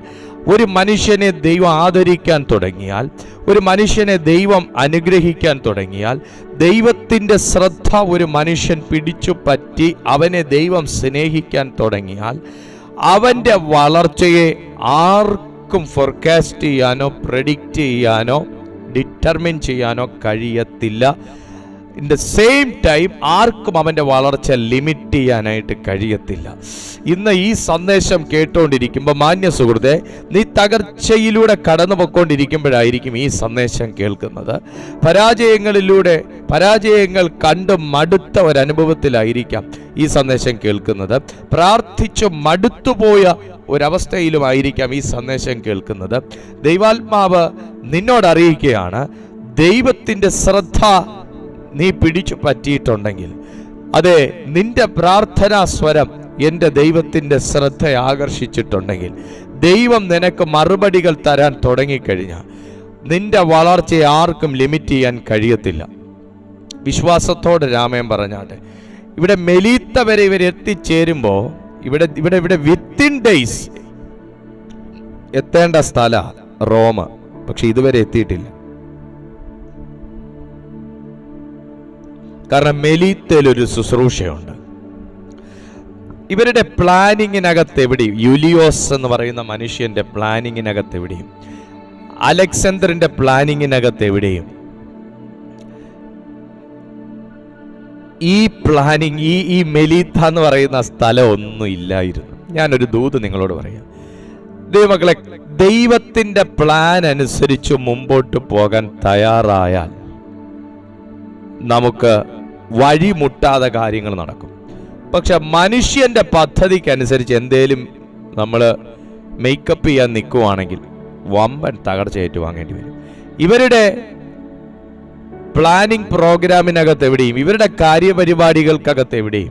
ഒരു മനുഷ്യനെ ദൈവം ആദരിക്കാൻ തുടങ്ങിയാൽ ഒരു മനുഷ്യനെ ദൈവം അനുഗ്രഹിക്കാൻ തുടങ്ങിയാൽ ദൈവത്തിൻ്റെ ശ്രദ്ധ ഒരു മനുഷ്യൻ പിടിച്ചു പറ്റി അവനെ ദൈവം സ്നേഹിക്കാൻ തുടങ്ങിയാൽ അവൻ്റെ വളർച്ചയെ ആർക്കും ഫോർകാസ്റ്റ് ചെയ്യാനോ പ്രഡിക്റ്റ് ചെയ്യാനോ ഡിറ്റർമിൻ ചെയ്യാനോ കഴിയത്തില്ല ഇൻ ദ സെയിം ടൈം ആർക്കും അവൻ്റെ വളർച്ച ലിമിറ്റ് ചെയ്യാനായിട്ട് കഴിയത്തില്ല ഇന്ന് ഈ സന്ദേശം കേട്ടുകൊണ്ടിരിക്കുമ്പോൾ മാന്യ സുഹൃത്തെ നീ തകർച്ചയിലൂടെ കടന്നു പൊയ്ക്കൊണ്ടിരിക്കുമ്പോഴായിരിക്കും ഈ സന്ദേശം കേൾക്കുന്നത് പരാജയങ്ങളിലൂടെ പരാജയങ്ങൾ കണ്ട് മടുത്ത ഒരനുഭവത്തിലായിരിക്കാം ഈ സന്ദേശം കേൾക്കുന്നത് പ്രാർത്ഥിച്ചു മടുത്തുപോയ ഒരവസ്ഥയിലുമായിരിക്കാം ഈ സന്ദേശം കേൾക്കുന്നത് ദൈവാത്മാവ് നിന്നോട് അറിയിക്കുകയാണ് ദൈവത്തിൻ്റെ ശ്രദ്ധ നീ പിടിച്ചു പറ്റിയിട്ടുണ്ടെങ്കിൽ അതെ നിന്റെ പ്രാർത്ഥനാ സ്വരം എൻ്റെ ദൈവത്തിൻ്റെ ശ്രദ്ധ ആകർഷിച്ചിട്ടുണ്ടെങ്കിൽ ദൈവം നിനക്ക് മറുപടികൾ തരാൻ തുടങ്ങിക്കഴിഞ്ഞാൽ നിന്റെ വളർച്ചയെ ആർക്കും ലിമിറ്റ് ചെയ്യാൻ കഴിയത്തില്ല വിശ്വാസത്തോടെ രാമയം പറഞ്ഞാട്ടെ ഇവിടെ മെലീത്ത വരെ ഇവർ എത്തിച്ചേരുമ്പോൾ ഇവിടെ ഇവിടെ ഇവിടെ വിത്തിൻ ഡേയ്സ് എത്തേണ്ട സ്ഥല റോമ പക്ഷെ ഇതുവരെ എത്തിയിട്ടില്ല കാരണം മെലീത്തയിൽ ഒരു ശുശ്രൂഷയുണ്ട് ഇവരുടെ പ്ലാനിങ്ങിനകത്ത് എവിടെയും യുലിയോസ് എന്ന് പറയുന്ന മനുഷ്യന്റെ പ്ലാനിങ്ങിനകത്ത് എവിടെയും അലക്സാണ്ടറിന്റെ പ്ലാനിങ്ങിനകത്ത് എവിടെയും ഈ പ്ലാനിങ് ഈ ഈ മെലീത്ത എന്ന് പറയുന്ന സ്ഥലം ഒന്നും ഇല്ലായിരുന്നു ഞാനൊരു ദൂത് നിങ്ങളോട് പറയാം ദൈവമക്കളെ ദൈവത്തിന്റെ പ്ലാൻ അനുസരിച്ച് മുമ്പോട്ട് പോകാൻ തയ്യാറായാൽ നമുക്ക് വഴിമുട്ടാതെ കാര്യങ്ങൾ നടക്കും പക്ഷെ മനുഷ്യന്റെ പദ്ധതിക്കനുസരിച്ച് എന്തേലും നമ്മൾ മേക്കപ്പ് ചെയ്യാൻ നിൽക്കുവാണെങ്കിൽ വമ്പൻ തകർച്ച ഏറ്റുവാങ്ങേണ്ടി വരും ഇവരുടെ പ്ലാനിംഗ് പ്രോഗ്രാമിനകത്ത് എവിടെയും ഇവരുടെ കാര്യപരിപാടികൾക്കകത്ത് എവിടെയും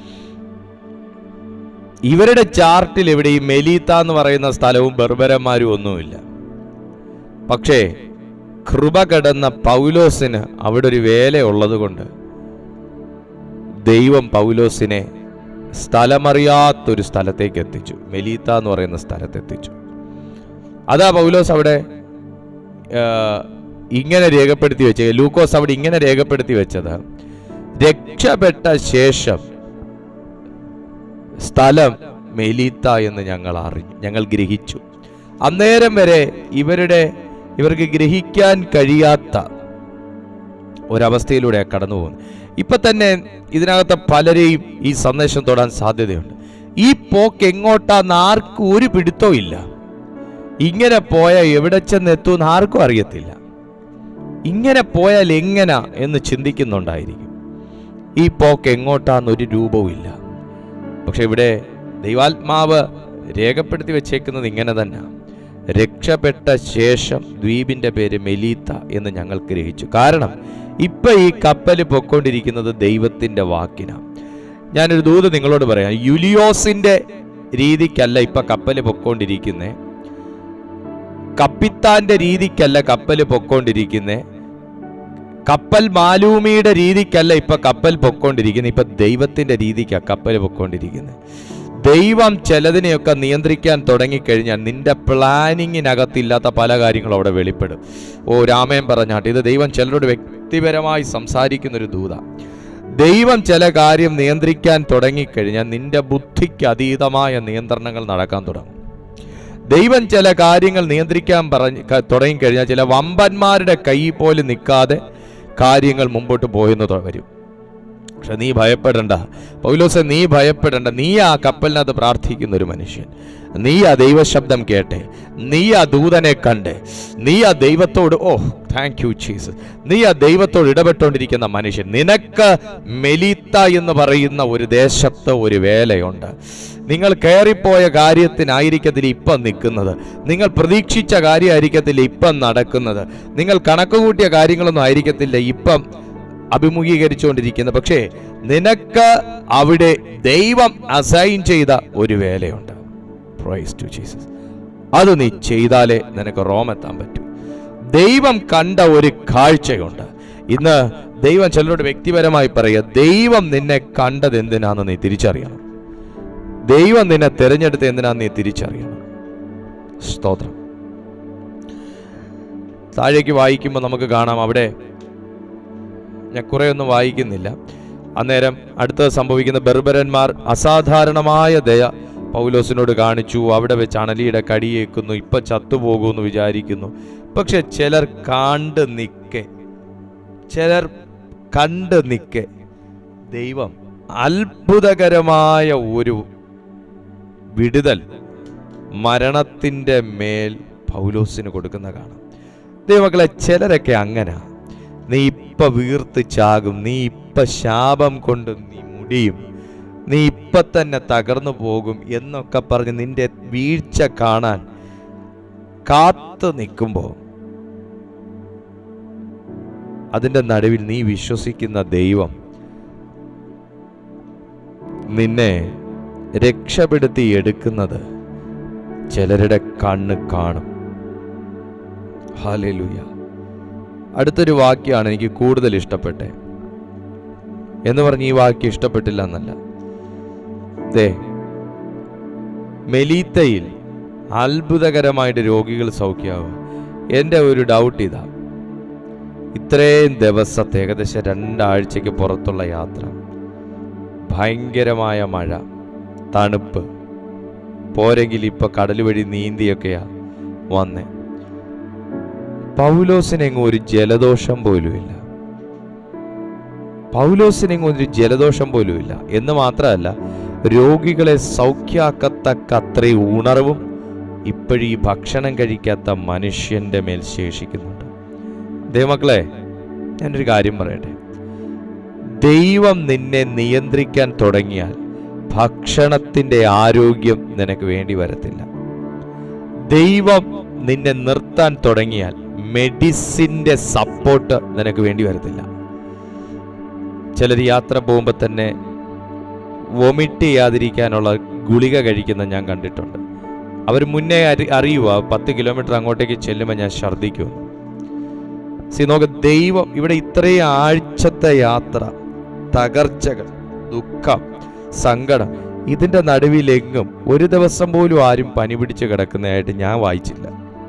ഇവരുടെ ചാർട്ടിൽ എവിടെയും മെലീത്ത എന്ന് പറയുന്ന സ്ഥലവും ബർബരന്മാരും ഒന്നുമില്ല പക്ഷേ കൃപ കടന്ന പൗലോസിന് അവിടെ ഒരു വേല ഉള്ളതുകൊണ്ട് ദൈവം പൗലോസിനെ സ്ഥലമറിയാത്തൊരു സ്ഥലത്തേക്ക് എത്തിച്ചു മെലീത്ത എന്ന് പറയുന്ന സ്ഥലത്ത് എത്തിച്ചു അതാ പൗലോസ് അവിടെ ആ, ഇങ്ങനെ രേഖപ്പെടുത്തി വെച്ചത് ലൂക്കോസ് അവിടെ ഇങ്ങനെ രേഖപ്പെടുത്തി വെച്ചത് രക്ഷപ്പെട്ട ശേഷം സ്ഥലം മെലീത്ത എന്ന് ഞങ്ങൾ അറിഞ്ഞു ഞങ്ങൾ ഗ്രഹിച്ചു അന്നേരം വരെ ഇവരുടെ ഇവർക്ക് ഗ്രഹിക്കാൻ കഴിയാത്ത ഒരവസ്ഥയിലൂടെ കടന്നു പോകുന്നു ഇപ്പൊ തന്നെ ഇതിനകത്ത് പലരെയും ഈ സന്ദേശം തൊടാൻ സാധ്യതയുണ്ട് ഈ പോക്ക് എങ്ങോട്ടാന്ന് ആർക്കും ഒരു പിടുത്തവും ഇല്ല ഇങ്ങനെ പോയാൽ എവിടെ ചെന്ന് എത്തുമെന്ന് ആർക്കും അറിയത്തില്ല ഇങ്ങനെ പോയാൽ എങ്ങനാ എന്ന് ചിന്തിക്കുന്നുണ്ടായിരിക്കും ഈ പോക്ക് എങ്ങോട്ടാന്ന് ഒരു രൂപവും ഇല്ല പക്ഷെ ഇവിടെ ദൈവാത്മാവ് രേഖപ്പെടുത്തി വെച്ചേക്കുന്നത് ഇങ്ങനെ തന്നെ രക്ഷപ്പെട്ട ശേഷം ദ്വീപിന്റെ പേര് മെലീത്ത എന്ന് ഞങ്ങൾ ഗ്രഹിച്ചു കാരണം ഇപ്പൊ ഈ കപ്പൽ പൊക്കോണ്ടിരിക്കുന്നത് ദൈവത്തിന്റെ വാക്കിനാണ് ഞാനൊരു ദൂത് നിങ്ങളോട് പറയാം യുലിയോസിന്റെ രീതിക്കല്ല ഇപ്പൊ കപ്പൽ പൊക്കോണ്ടിരിക്കുന്നേ കപ്പിത്താന്റെ രീതിക്കല്ല കപ്പൽ പൊക്കോണ്ടിരിക്കുന്നേ കപ്പൽ മാലൂമിയുടെ രീതിക്കല്ല ഇപ്പൊ കപ്പൽ പൊക്കോണ്ടിരിക്കുന്നത് ഇപ്പൊ ദൈവത്തിന്റെ രീതിക്കാണ് കപ്പൽ പൊക്കോണ്ടിരിക്കുന്നത് ദൈവം ചിലതിനെയൊക്കെ നിയന്ത്രിക്കാൻ തുടങ്ങിക്കഴിഞ്ഞാൽ നിന്റെ പ്ലാനിങ്ങിനകത്തില്ലാത്ത പല കാര്യങ്ങളും അവിടെ വെളിപ്പെടും ഓ രാമയൻ പറഞ്ഞാട്ട് ഇത് ദൈവം ചിലരോട് വ്യക്തിപരമായി സംസാരിക്കുന്ന ഒരു ദൂത ദൈവം ചില കാര്യം നിയന്ത്രിക്കാൻ തുടങ്ങിക്കഴിഞ്ഞാൽ നിന്റെ ബുദ്ധിക്ക് അതീതമായ നിയന്ത്രണങ്ങൾ നടക്കാൻ തുടങ്ങും ദൈവം ചില കാര്യങ്ങൾ നിയന്ത്രിക്കാൻ പറഞ്ഞ് ക- തുടങ്ങിക്കഴിഞ്ഞാൽ ചില വമ്പന്മാരുടെ കൈ പോലും നിൽക്കാതെ കാര്യങ്ങൾ മുമ്പോട്ട് പോയെന്ന് തൊ- വരും പക്ഷെ നീ ഭയപ്പെടണ്ട പൗലോസെ നീ ഭയപ്പെടണ്ട നീ ആ കപ്പലിനകത്ത് പ്രാർത്ഥിക്കുന്ന ഒരു മനുഷ്യൻ നീ ആ ദൈവശബ്ദം കേട്ടെ നീ ആ ദൂതനെ കണ്ട് നീ ആ ദൈവത്തോട് ഓ താങ്ക് യു ജീസസ് നീ ആ ദൈവത്തോട് ഇടപെട്ടുകൊണ്ടിരിക്കുന്ന മനുഷ്യൻ നിനക്ക് മെലീത്ത എന്ന് പറയുന്ന ഒരു ദേശത്ത് ഒരു വേലയുണ്ട് നിങ്ങൾ കയറിപ്പോയ കാര്യത്തിനായിരിക്കത്തില്ല ഇപ്പം നിൽക്കുന്നത് നിങ്ങൾ പ്രതീക്ഷിച്ച കാര്യമായിരിക്കത്തില്ല ഇപ്പം നടക്കുന്നത് നിങ്ങൾ കണക്ക് കൂട്ടിയ കാര്യങ്ങളൊന്നും ആയിരിക്കത്തില്ല ഇപ്പം അഭിമുഖീകരിച്ചുകൊണ്ടിരിക്കുന്നത് പക്ഷേ നിനക്ക് അവിടെ ദൈവം അസൈൻ ചെയ്ത ഒരു വേലയുണ്ട് പ്രൈസ് ടു ജീസസ് അത് നീ ചെയ്താലേ നിനക്ക് റോമെത്താൻ പറ്റൂ ദൈവം കണ്ട ഒരു കാഴ്ചയുണ്ട് ഇന്ന് ദൈവം ചിലരോട് വ്യക്തിപരമായി പറയുക ദൈവം നിന്നെ കണ്ടത് എന്തിനാന്ന് നീ തിരിച്ചറിയണം ദൈവം നിന്നെ തിരഞ്ഞെടുത്ത് എന്തിനാന്ന് നീ തിരിച്ചറിയണം സ്തോത്രം താഴേക്ക് വായിക്കുമ്പോൾ നമുക്ക് കാണാം അവിടെ ഞാൻ കുറേ ഒന്നും വായിക്കുന്നില്ല അന്നേരം അടുത്തത് സംഭവിക്കുന്ന ബെർബരന്മാർ അസാധാരണമായ ദയ പൗലോസിനോട് കാണിച്ചു അവിടെ വെച്ച് അണലിയുടെ കടിയേക്കുന്നു ഇപ്പൊ ചത്തുപോകുമെന്ന് വിചാരിക്കുന്നു പക്ഷെ ചിലർ കണ്ട് നിൽക്കെ ചിലർ കണ്ട് നിൽക്കെ ദൈവം അത്ഭുതകരമായ ഒരു വിടുതൽ മരണത്തിൻ്റെ മേൽ പൗലോസിന് കൊടുക്കുന്ന കാണാം ദൈവമക്കളെ ചിലരൊക്കെ അങ്ങനെ നീ ഇപ്പൊ വീർത്ത് ചാകും നീ ഇപ്പൊ ശാപം കൊണ്ട് നീ മുടിയും നീ ഇപ്പൊ തന്നെ തകർന്നു പോകും എന്നൊക്കെ പറഞ്ഞ് നിന്റെ വീഴ്ച കാണാൻ കാത്തു നിൽക്കുമ്പോൾ അതിൻ്റെ നടുവിൽ നീ വിശ്വസിക്കുന്ന ദൈവം നിന്നെ രക്ഷപ്പെടുത്തി എടുക്കുന്നത് ചിലരുടെ കണ്ണ് കാണും ഹാലേലുയ അടുത്തൊരു വാക്യമാണ് എനിക്ക് കൂടുതൽ ഇഷ്ടപ്പെട്ടെ എന്ന് പറഞ്ഞ് ഈ വാക്യം ഇഷ്ടപ്പെട്ടില്ല എന്നല്ല ദേ മെലീത്തയിൽ അത്ഭുതകരമായിട്ട് രോഗികൾ സൗഖ്യമാവുക എൻ്റെ ഒരു ഡൗട്ട് ഇതാ ഇത്രയും ദിവസത്തെ ഏകദേശം രണ്ടാഴ്ചയ്ക്ക് പുറത്തുള്ള യാത്ര ഭയങ്കരമായ മഴ തണുപ്പ് പോരെങ്കിൽ ഇപ്പൊ കടൽ വഴി നീന്തിയൊക്കെയാ വന്നേ പൗലോസിനെങ്ങും ഒരു ജലദോഷം പോലുമില്ല പൗലോസിനെങ്ങും ഒരു ജലദോഷം പോലുമില്ല എന്ന് മാത്രമല്ല രോഗികളെ സൗഖ്യാക്കത്തക്ക അത്രയും ഉണർവും ഇപ്പോഴീ ഭക്ഷണം കഴിക്കാത്ത മനുഷ്യന്റെ മേൽ ശേഷിക്കുന്നുണ്ട് ദൈവമക്കളെ ഞാനൊരു കാര്യം പറയട്ടെ ദൈവം നിന്നെ നിയന്ത്രിക്കാൻ തുടങ്ങിയാൽ ഭക്ഷണത്തിന്റെ ആരോഗ്യം നിനക്ക് വേണ്ടി വരത്തില്ല ദൈവം നിന്നെ നിർത്താൻ തുടങ്ങിയാൽ മെഡിസിന്റെ സപ്പോർട്ട് നിനക്ക് വേണ്ടി വരത്തില്ല ചിലർ യാത്ര പോകുമ്പോൾ തന്നെ വൊമിറ്റ് ചെയ്യാതിരിക്കാനുള്ള ഗുളിക കഴിക്കുന്ന ഞാൻ കണ്ടിട്ടുണ്ട് അവർ മുന്നേ അറി അറിയുക പത്ത് കിലോമീറ്റർ അങ്ങോട്ടേക്ക് ചെല്ലുമ്പോൾ ഞാൻ ഛർദ്ദിക്കും സി നോക്ക് ദൈവം ഇവിടെ ഇത്രയും ആഴ്ചത്തെ യാത്ര തകർച്ചകൾ ദുഃഖം സങ്കടം ഇതിന്റെ നടുവിലെങ്ങും ഒരു ദിവസം പോലും ആരും പനി പിടിച്ച് കിടക്കുന്നതായിട്ട് ഞാൻ വായിച്ചില്ല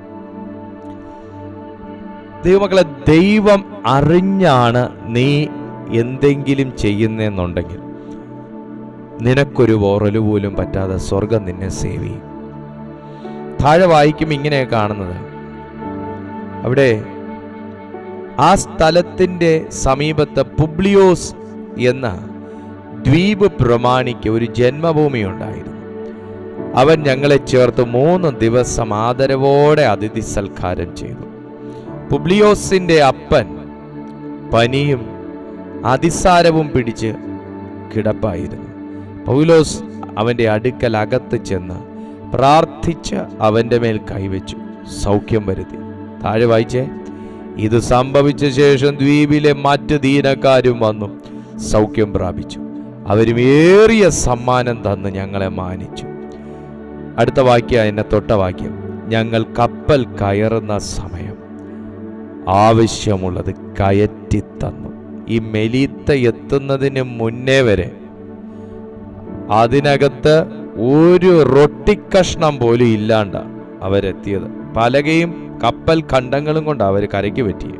ദൈവമക്കളെ ദൈവം അറിഞ്ഞാണ് നീ എന്തെങ്കിലും ചെയ്യുന്നെന്നുണ്ടെങ്കിൽ നിനക്കൊരു ഓറല് പോലും പറ്റാതെ സ്വർഗം നിന്നെ സേവ് ചെയ്യും താഴെ വായിക്കും ഇങ്ങനെയാണ് കാണുന്നത് അവിടെ ആ സ്ഥലത്തിന്റെ സമീപത്ത് പുബ്ലിയോസ് എന്ന ദ്വീപ് പ്രമാണിക്ക് ഒരു ജന്മഭൂമി ഉണ്ടായിരുന്നു അവൻ ഞങ്ങളെ ചേർത്ത് മൂന്ന് ദിവസം ആദരവോടെ അതിഥി സൽക്കാരം ചെയ്തു പുബ്ലിയോസിന്റെ അപ്പൻ പനിയും അതിസാരവും പിടിച്ച് കിടപ്പായിരുന്നു പൗലോസ് അവന്റെ അടുക്കൽ അകത്ത് ചെന്ന് പ്രാർത്ഥിച്ച് അവന്റെ മേൽ കൈവച്ചു സൗഖ്യം വരുത്തി താഴെ വായിച്ചേ ഇത് സംഭവിച്ച ശേഷം ദ്വീപിലെ മറ്റ് ദീനക്കാരും വന്നു സൗഖ്യം പ്രാപിച്ചു അവരും ഏറിയ സമ്മാനം തന്ന് ഞങ്ങളെ മാനിച്ചു അടുത്ത വാക്യം എന്നെ തൊട്ട വാക്യം ഞങ്ങൾ കപ്പൽ കയറുന്ന സമയം ആവശ്യമുള്ളത് കയറ്റി തന്നു ഈ മെലീത്ത എത്തുന്നതിന് മുന്നേ വരെ അതിനകത്ത് ഒരു റൊട്ടിക്കഷ്ണം പോലും ഇല്ലാണ്ട അവരെത്തിയത് പലകയും കപ്പൽ ഖണ്ഡങ്ങളും കൊണ്ട് അവർ കരയ്ക്ക് പറ്റിയത്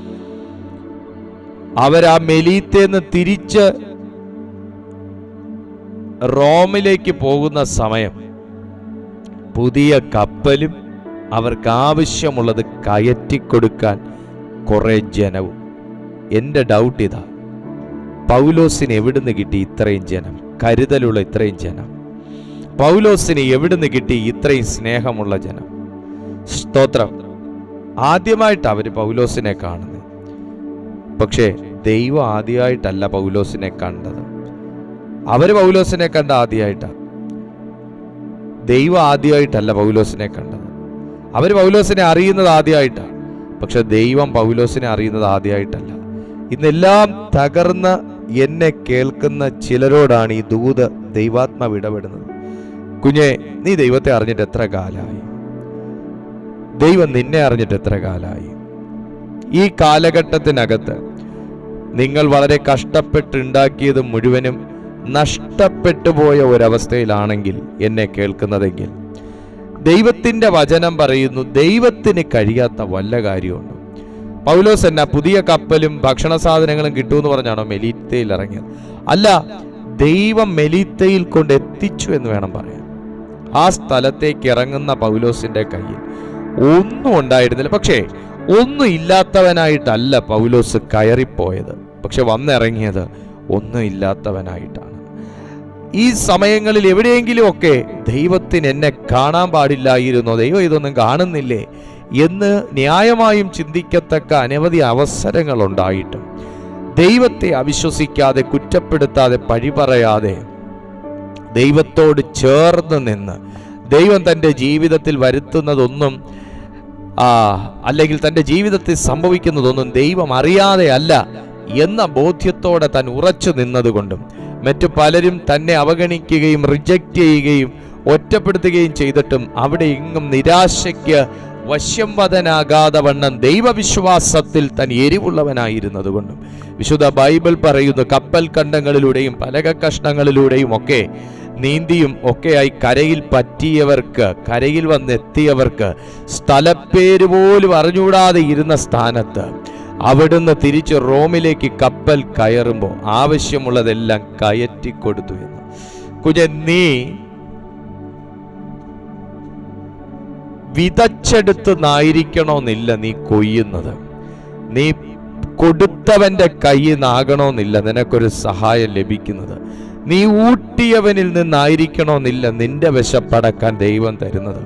അവരാ മെലീത്തേന്ന് തിരിച്ച് റോമിലേക്ക് പോകുന്ന സമയം പുതിയ കപ്പലും അവർക്ക് ആവശ്യമുള്ളത് കയറ്റിക്കൊടുക്കാൻ കുറെ ജനവും എൻ്റെ ഡൗട്ട് ഇതാ പൗലോസിന് എവിടുന്ന് കിട്ടി ഇത്രയും ജനം കരുതലുള്ള ഇത്രയും ജനം പൗലോസിന് എവിടുന്ന് കിട്ടി ഇത്രയും സ്നേഹമുള്ള ജനം സ്തോത്രം ആദ്യമായിട്ട് അവർ പൗലോസിനെ കാണുന്നത് പക്ഷേ ദൈവം ആദ്യമായിട്ടല്ല പൗലോസിനെ കണ്ടത് അവര് പൗലോസിനെ കണ്ട ആദ്യമായിട്ടാണ് ദൈവം ആദ്യമായിട്ടല്ല പൗലോസിനെ കണ്ടത് അവര് പൗലോസിനെ അറിയുന്നത് ആദ്യമായിട്ടാണ് പക്ഷെ ദൈവം പൗലോസിനെ അറിയുന്നത് ആദ്യമായിട്ടല്ല ഇന്നെല്ലാം തകർന്ന് എന്നെ കേൾക്കുന്ന ചിലരോടാണ് ഈ ദൂത് ദൈവാത്മാവ് ഇടപെടുന്നത് കുഞ്ഞെ നീ ദൈവത്തെ അറിഞ്ഞിട്ട് എത്ര കാലമായി ദൈവം നിന്നെ അറിഞ്ഞിട്ട് എത്ര കാലമായി ഈ കാലഘട്ടത്തിനകത്ത് നിങ്ങൾ വളരെ കഷ്ടപ്പെട്ടുണ്ടാക്കിയത് മുഴുവനും നഷ്ടപ്പെട്ടു പോയ ഒരവസ്ഥയിലാണെങ്കിൽ എന്നെ കേൾക്കുന്നതെങ്കിൽ ദൈവത്തിന്റെ വചനം പറയുന്നു ദൈവത്തിന് കഴിയാത്ത വല്ല കാര്യമുണ്ട് പൗലോസ് എന്നാ പുതിയ കപ്പലും ഭക്ഷണ സാധനങ്ങളും കിട്ടുമെന്ന് പറഞ്ഞാണോ മെലീത്തയിൽ ഇറങ്ങിയത് അല്ല ദൈവം മെലീത്തയിൽ കൊണ്ട് എത്തിച്ചു എന്ന് വേണം പറയാൻ ആ സ്ഥലത്തേക്ക് ഇറങ്ങുന്ന പൗലോസിന്റെ കയ്യിൽ ഒന്നും ഉണ്ടായിരുന്നില്ല പക്ഷേ ഒന്നും ഇല്ലാത്തവനായിട്ടല്ല പൗലോസ് കയറിപ്പോയത് പക്ഷെ വന്നിറങ്ങിയത് ഒന്നും ഇല്ലാത്തവനായിട്ടാണ് ഈ സമയങ്ങളിൽ എവിടെയെങ്കിലും ഒക്കെ ദൈവത്തിന് എന്നെ കാണാൻ പാടില്ലായിരുന്നോ ദൈവം ഇതൊന്നും കാണുന്നില്ലേ എന്ന് ന്യായമായും ചിന്തിക്കത്തക്ക അനവധി അവസരങ്ങൾ ഉണ്ടായിട്ടും ദൈവത്തെ അവിശ്വസിക്കാതെ കുറ്റപ്പെടുത്താതെ പഴി പറയാതെ ദൈവത്തോട് ചേർന്ന് നിന്ന് ദൈവം തൻ്റെ ജീവിതത്തിൽ വരുത്തുന്നതൊന്നും ആ അല്ലെങ്കിൽ തൻ്റെ ജീവിതത്തിൽ സംഭവിക്കുന്നതൊന്നും ദൈവം അറിയാതെ അല്ല എന്ന ബോധ്യത്തോടെ താൻ ഉറച്ചു നിന്നതുകൊണ്ടും മറ്റു പലരും തന്നെ അവഗണിക്കുകയും റിജക്റ്റ് ചെയ്യുകയും ഒറ്റപ്പെടുത്തുകയും ചെയ്തിട്ടും അവിടെ എങ്ങും നിരാശയ്ക്ക് വശ്യംവദനാകാതെ വണ്ണം ദൈവവിശ്വാസത്തിൽ താൻ എരിവുള്ളവനായിരുന്നതുകൊണ്ടും വിശുദ്ധ ബൈബിൾ പറയുന്നു കപ്പൽ കണ്ടങ്ങളിലൂടെയും പലക കഷ്ണങ്ങളിലൂടെയും ഒക്കെ നീന്തിയും ഒക്കെയായി കരയിൽ പറ്റിയവർക്ക് കരയിൽ വന്നെത്തിയവർക്ക് സ്ഥലപ്പേര് പോലും അറിഞ്ഞുകൂടാതെ ഇരുന്ന സ്ഥാനത്ത് അവിടുന്ന് തിരിച്ച് റോമിലേക്ക് കപ്പൽ കയറുമ്പോൾ ആവശ്യമുള്ളതെല്ലാം കയറ്റിക്കൊടുത്തു എന്ന് കുഞ്ഞ നീ വിതച്ചെടുത്തുനിന്നായിരിക്കണമെന്നില്ല നീ കൊയ്യുന്നത് നീ കൊടുത്തവന്റെ കയ്യിൽ നിന്നാകണമെന്നില്ല നിനക്കൊരു സഹായം ലഭിക്കുന്നത് നീ ഊട്ടിയവനിൽ നിന്നായിരിക്കണമെന്നില്ല നിന്റെ വിശപ്പടക്കാൻ ദൈവം തരുന്നത്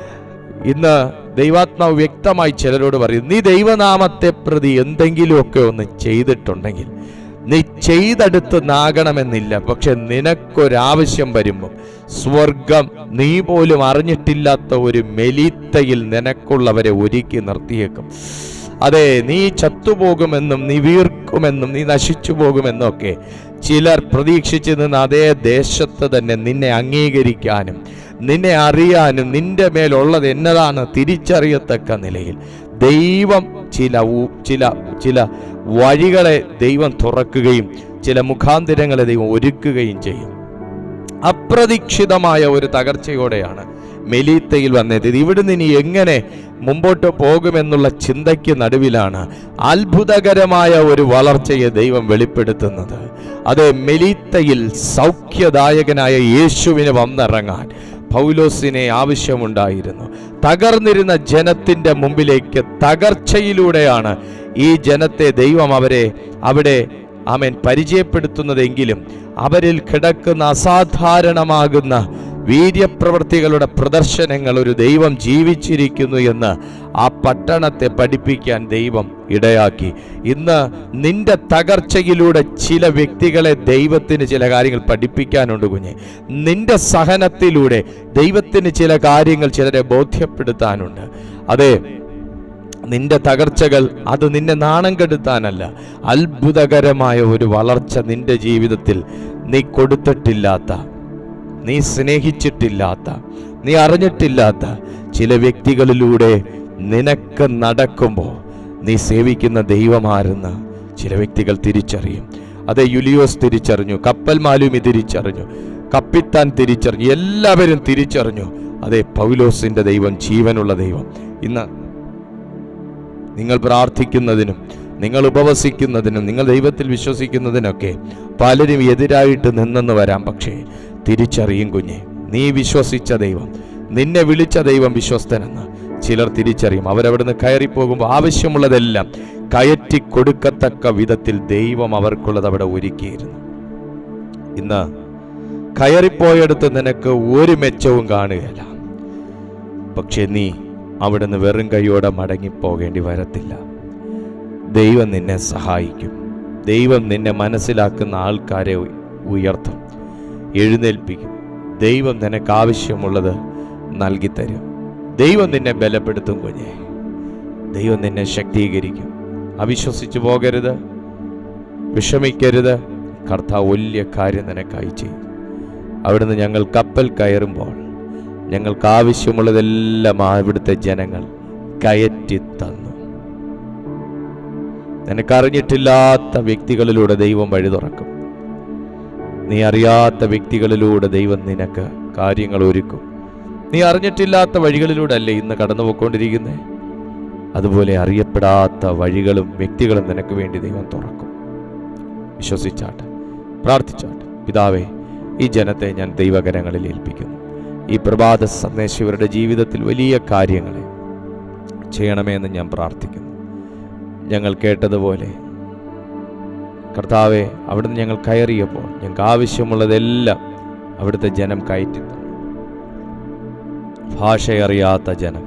ഇന്ന് ദൈവാത്മാവ് വ്യക്തമായി ചിലരോട് പറയും നീ ദൈവനാമത്തെ പ്രതി എന്തെങ്കിലുമൊക്കെ ഒന്ന് ചെയ്തിട്ടുണ്ടെങ്കിൽ നീ ചെയ്തെടുത്ത് നാകണമെന്നില്ല പക്ഷെ നിനക്കൊരാവശ്യം വരുമ്പോൾ സ്വർഗം നീ പോലും അറിഞ്ഞിട്ടില്ലാത്ത ഒരു മെലീത്തയിൽ നിനക്കുള്ളവരെ ഒരുക്കി നിർത്തിയേക്കും അതെ നീ ചത്തുപോകുമെന്നും നീ വീർക്കുമെന്നും നീ നശിച്ചു പോകുമെന്നൊക്കെ ചിലർ പ്രതീക്ഷിച്ചു നിന്ന് അതേ ദേശത്ത് തന്നെ നിന്നെ അംഗീകരിക്കാനും നിന്നെ അറിയാനും നിന്റെ മേലുള്ളത് എന്നതാണ് തിരിച്ചറിയത്തക്ക നിലയിൽ ദൈവം ചില ഊ- ചില ചില വഴികളെ ദൈവം തുറക്കുകയും ചില മുഖാന്തിരങ്ങളെ ദൈവം ഒരുക്കുകയും ചെയ്യും അപ്രതീക്ഷിതമായ ഒരു തകർച്ചയോടെയാണ് മെലീത്തയിൽ വന്നെത്തിയത് ഇവിടുന്ന് ഇനി എങ്ങനെ മുമ്പോട്ട് പോകുമെന്നുള്ള ചിന്തയ്ക്ക് നടുവിലാണ് അത്ഭുതകരമായ ഒരു വളർച്ചയെ ദൈവം വെളിപ്പെടുത്തുന്നത് അത് മെലീത്തയിൽ സൗഖ്യദായകനായ യേശുവിന് വന്നിറങ്ങാൻ പൗലോസിനെ ആവശ്യമുണ്ടായിരുന്നു തകർന്നിരുന്ന ജനത്തിന്റെ മുമ്പിലേക്ക് തകർച്ചയിലൂടെയാണ് ഈ ജനത്തെ ദൈവം അവരെ അവിടെ അവൻ പരിചയപ്പെടുത്തുന്നതെങ്കിലും അവരിൽ കിടക്കുന്ന അസാധാരണമാകുന്ന വീര്യപ്രവൃത്തികളുടെ പ്രദർശനങ്ങൾ ഒരു ദൈവം ജീവിച്ചിരിക്കുന്നു എന്ന് ആ പട്ടണത്തെ പഠിപ്പിക്കാൻ ദൈവം ഇടയാക്കി ഇന്ന് നിന്റെ തകർച്ചയിലൂടെ ചില വ്യക്തികളെ ദൈവത്തിന് ചില കാര്യങ്ങൾ പഠിപ്പിക്കാനുണ്ട് കുഞ്ഞെ നിന്റെ സഹനത്തിലൂടെ ദൈവത്തിന് ചില കാര്യങ്ങൾ ചിലരെ ബോധ്യപ്പെടുത്താനുണ്ട് അതെ നിന്റെ തകർച്ചകൾ അത് നിന്നെ നാണം കെടുത്താനല്ല അത്ഭുതകരമായ ഒരു വളർച്ച നിന്റെ ജീവിതത്തിൽ നീ കൊടുത്തിട്ടില്ലാത്ത നീ സ്നേഹിച്ചിട്ടില്ലാത്ത നീ അറിഞ്ഞിട്ടില്ലാത്ത ചില വ്യക്തികളിലൂടെ നിനക്ക് നടക്കുമ്പോൾ നീ സേവിക്കുന്ന ദൈവമാരെന്ന് ചില വ്യക്തികൾ തിരിച്ചറിയും അതെ യുലിയോസ് തിരിച്ചറിഞ്ഞു കപ്പൽ മാലുമി തിരിച്ചറിഞ്ഞു കപ്പിത്താൻ തിരിച്ചറിഞ്ഞു എല്ലാവരും തിരിച്ചറിഞ്ഞു അതെ പൗലോസിന്റെ ദൈവം ജീവനുള്ള ദൈവം ഇന്ന് നിങ്ങൾ പ്രാർത്ഥിക്കുന്നതിനും നിങ്ങൾ ഉപവസിക്കുന്നതിനും നിങ്ങൾ ദൈവത്തിൽ വിശ്വസിക്കുന്നതിനൊക്കെ പലരും എതിരായിട്ട് നിന്നെന്ന് വരാം പക്ഷേ തിരിച്ചറിയും കുഞ്ഞെ നീ വിശ്വസിച്ച ദൈവം നിന്നെ വിളിച്ച ദൈവം വിശ്വസ്തനെന്ന് ചിലർ തിരിച്ചറിയും അവരവിടുന്ന് കയറിപ്പോകുമ്പോൾ ആവശ്യമുള്ളതെല്ലാം കയറ്റി കൊടുക്കത്തക്ക വിധത്തിൽ ദൈവം അവർക്കുള്ളത് അവിടെ ഒരുക്കിയിരുന്നു ഇന്ന് കയറിപ്പോയടുത്ത് നിനക്ക് ഒരു മെച്ചവും കാണുകയില്ല പക്ഷെ നീ അവിടുന്ന് വെറും കൈയോടെ മടങ്ങിപ്പോകേണ്ടി വരത്തില്ല ദൈവം നിന്നെ സഹായിക്കും ദൈവം നിന്നെ മനസ്സിലാക്കുന്ന ആൾക്കാരെ ഉ- ഉയർത്തും എഴുന്നേൽപ്പിക്കും ദൈവം നിനക്ക് ആവശ്യമുള്ളത് നൽകിത്തരും ദൈവം നിന്നെ ബലപ്പെടുത്തും കുഞ്ഞെ ദൈവം നിന്നെ ശക്തീകരിക്കും അവിശ്വസിച്ചു പോകരുത് വിഷമിക്കരുത് കർത്താവ് വലിയ കാര്യം നിനക്കായി ചെയ്യും അവിടുന്ന് ഞങ്ങൾ കപ്പൽ കയറുമ്പോൾ ഞങ്ങൾക്ക് ആവശ്യമുള്ളതെല്ലാം ആ ഇവിടുത്തെ ജനങ്ങൾ കയറ്റി തന്നു നിനക്കറിഞ്ഞിട്ടില്ലാത്ത വ്യക്തികളിലൂടെ ദൈവം വഴി തുറക്കും നീ അറിയാത്ത വ്യക്തികളിലൂടെ ദൈവം നിനക്ക് കാര്യങ്ങൾ ഒരുക്കും നീ അറിഞ്ഞിട്ടില്ലാത്ത വഴികളിലൂടെ അല്ലേ ഇന്ന് കടന്നു പോയിക്കൊണ്ടിരിക്കുന്നത് അതുപോലെ അറിയപ്പെടാത്ത വഴികളും വ്യക്തികളും നിനക്ക് വേണ്ടി ദൈവം തുറക്കും വിശ്വസിച്ചാട്ടെ പ്രാർത്ഥിച്ചാട്ടെ പിതാവേ ഈ ജനത്തെ ഞാൻ ദൈവകരങ്ങളിൽ ഏൽപ്പിക്കുന്നു ഈ പ്രഭാത സന്ദേശം ഇവരുടെ ജീവിതത്തിൽ വലിയ കാര്യങ്ങളെ ചെയ്യണമെന്ന് ഞാൻ പ്രാർത്ഥിക്കുന്നു ഞങ്ങൾ കേട്ടതുപോലെ കർത്താവെ അവിടുന്ന് ഞങ്ങൾ കയറിയപ്പോൾ ഞങ്ങൾക്ക് ആവശ്യമുള്ളതെല്ലാം അവിടുത്തെ ജനം കയറ്റി തന്നു ഭാഷയറിയാത്ത ജനം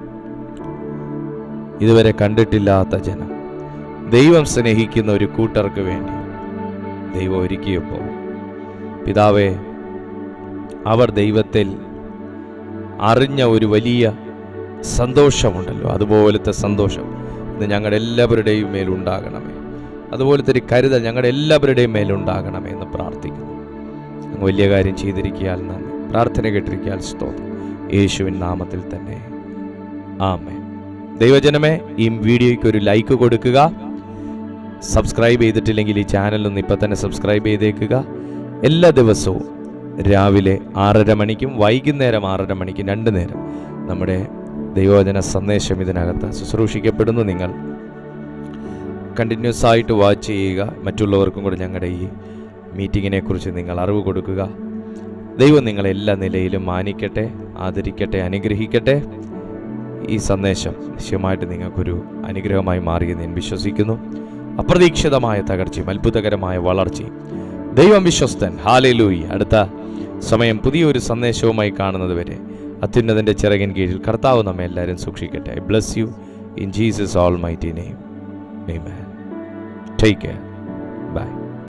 ഇതുവരെ കണ്ടിട്ടില്ലാത്ത ജനം ദൈവം സ്നേഹിക്കുന്ന ഒരു കൂട്ടർക്ക് വേണ്ടി ദൈവം ഒരുക്കിയപ്പോൾ പിതാവേ അവർ ദൈവത്തിൽ അറിഞ്ഞ ഒരു വലിയ സന്തോഷമുണ്ടല്ലോ അതുപോലത്തെ സന്തോഷം ഇന്ന് ഞങ്ങളുടെ എല്ലാവരുടെയും മേലുണ്ടാകണമേ അതുപോലത്തെ ഒരു കരുതൽ ഞങ്ങളുടെ എല്ലാവരുടെയും മേലുണ്ടാകണമേ എന്ന് പ്രാർത്ഥിക്കുന്നു അങ്ങ് വലിയ കാര്യം ചെയ്തിരിക്കാൻ നന്ദി പ്രാർത്ഥന കേട്ടിരിക്കാൻ സ്തോത്രം യേശുവിൻ നാമത്തിൽ തന്നെ ആമേ ദൈവജനമേ ഈ വീഡിയോയ്ക്ക് ഒരു ലൈക്ക് കൊടുക്കുക സബ്സ്ക്രൈബ് ചെയ്തിട്ടില്ലെങ്കിൽ ഈ ചാനലൊന്ന് ഇപ്പം തന്നെ സബ്സ്ക്രൈബ് ചെയ്തേക്കുക എല്ലാ ദിവസവും രാവിലെ ആറര മണിക്കും വൈകുന്നേരം ആറര മണിക്കും രണ്ട് നേരം നമ്മുടെ ദൈവവചന സന്ദേശം ഇതിനകത്ത് ശുശ്രൂഷിക്കപ്പെടുന്നു നിങ്ങൾ കണ്ടിന്യൂസ് ആയിട്ട് വാച്ച് ചെയ്യുക മറ്റുള്ളവർക്കും കൂടെ ഞങ്ങളുടെ ഈ മീറ്റിങ്ങിനെ കുറിച്ച് നിങ്ങൾ അറിവ് കൊടുക്കുക ദൈവം നിങ്ങളെ എല്ലാ നിലയിലും മാനിക്കട്ടെ ആദരിക്കട്ടെ അനുഗ്രഹിക്കട്ടെ ഈ സന്ദേശം നിശ്ചയമായിട്ട് നിങ്ങൾക്കൊരു അനുഗ്രഹമായി മാറിയെന്ന് ഞാൻ വിശ്വസിക്കുന്നു അപ്രതീക്ഷിതമായ തകർച്ചയും അത്ഭുതകരമായ വളർച്ചയും ദൈവം വിശ്വസ്തൻ ഹാലേലൂയി അടുത്ത സമയം പുതിയൊരു സന്ദേശവുമായി കാണുന്നത് വരെ അത്യുന്നതൻ്റെ ചിറകിൻ കീഴിൽ കർത്താവ് നമ്മെ എല്ലാവരും സൂക്ഷിക്കട്ടെ I bless you in Jesus almighty name Amen. Take care. Bye.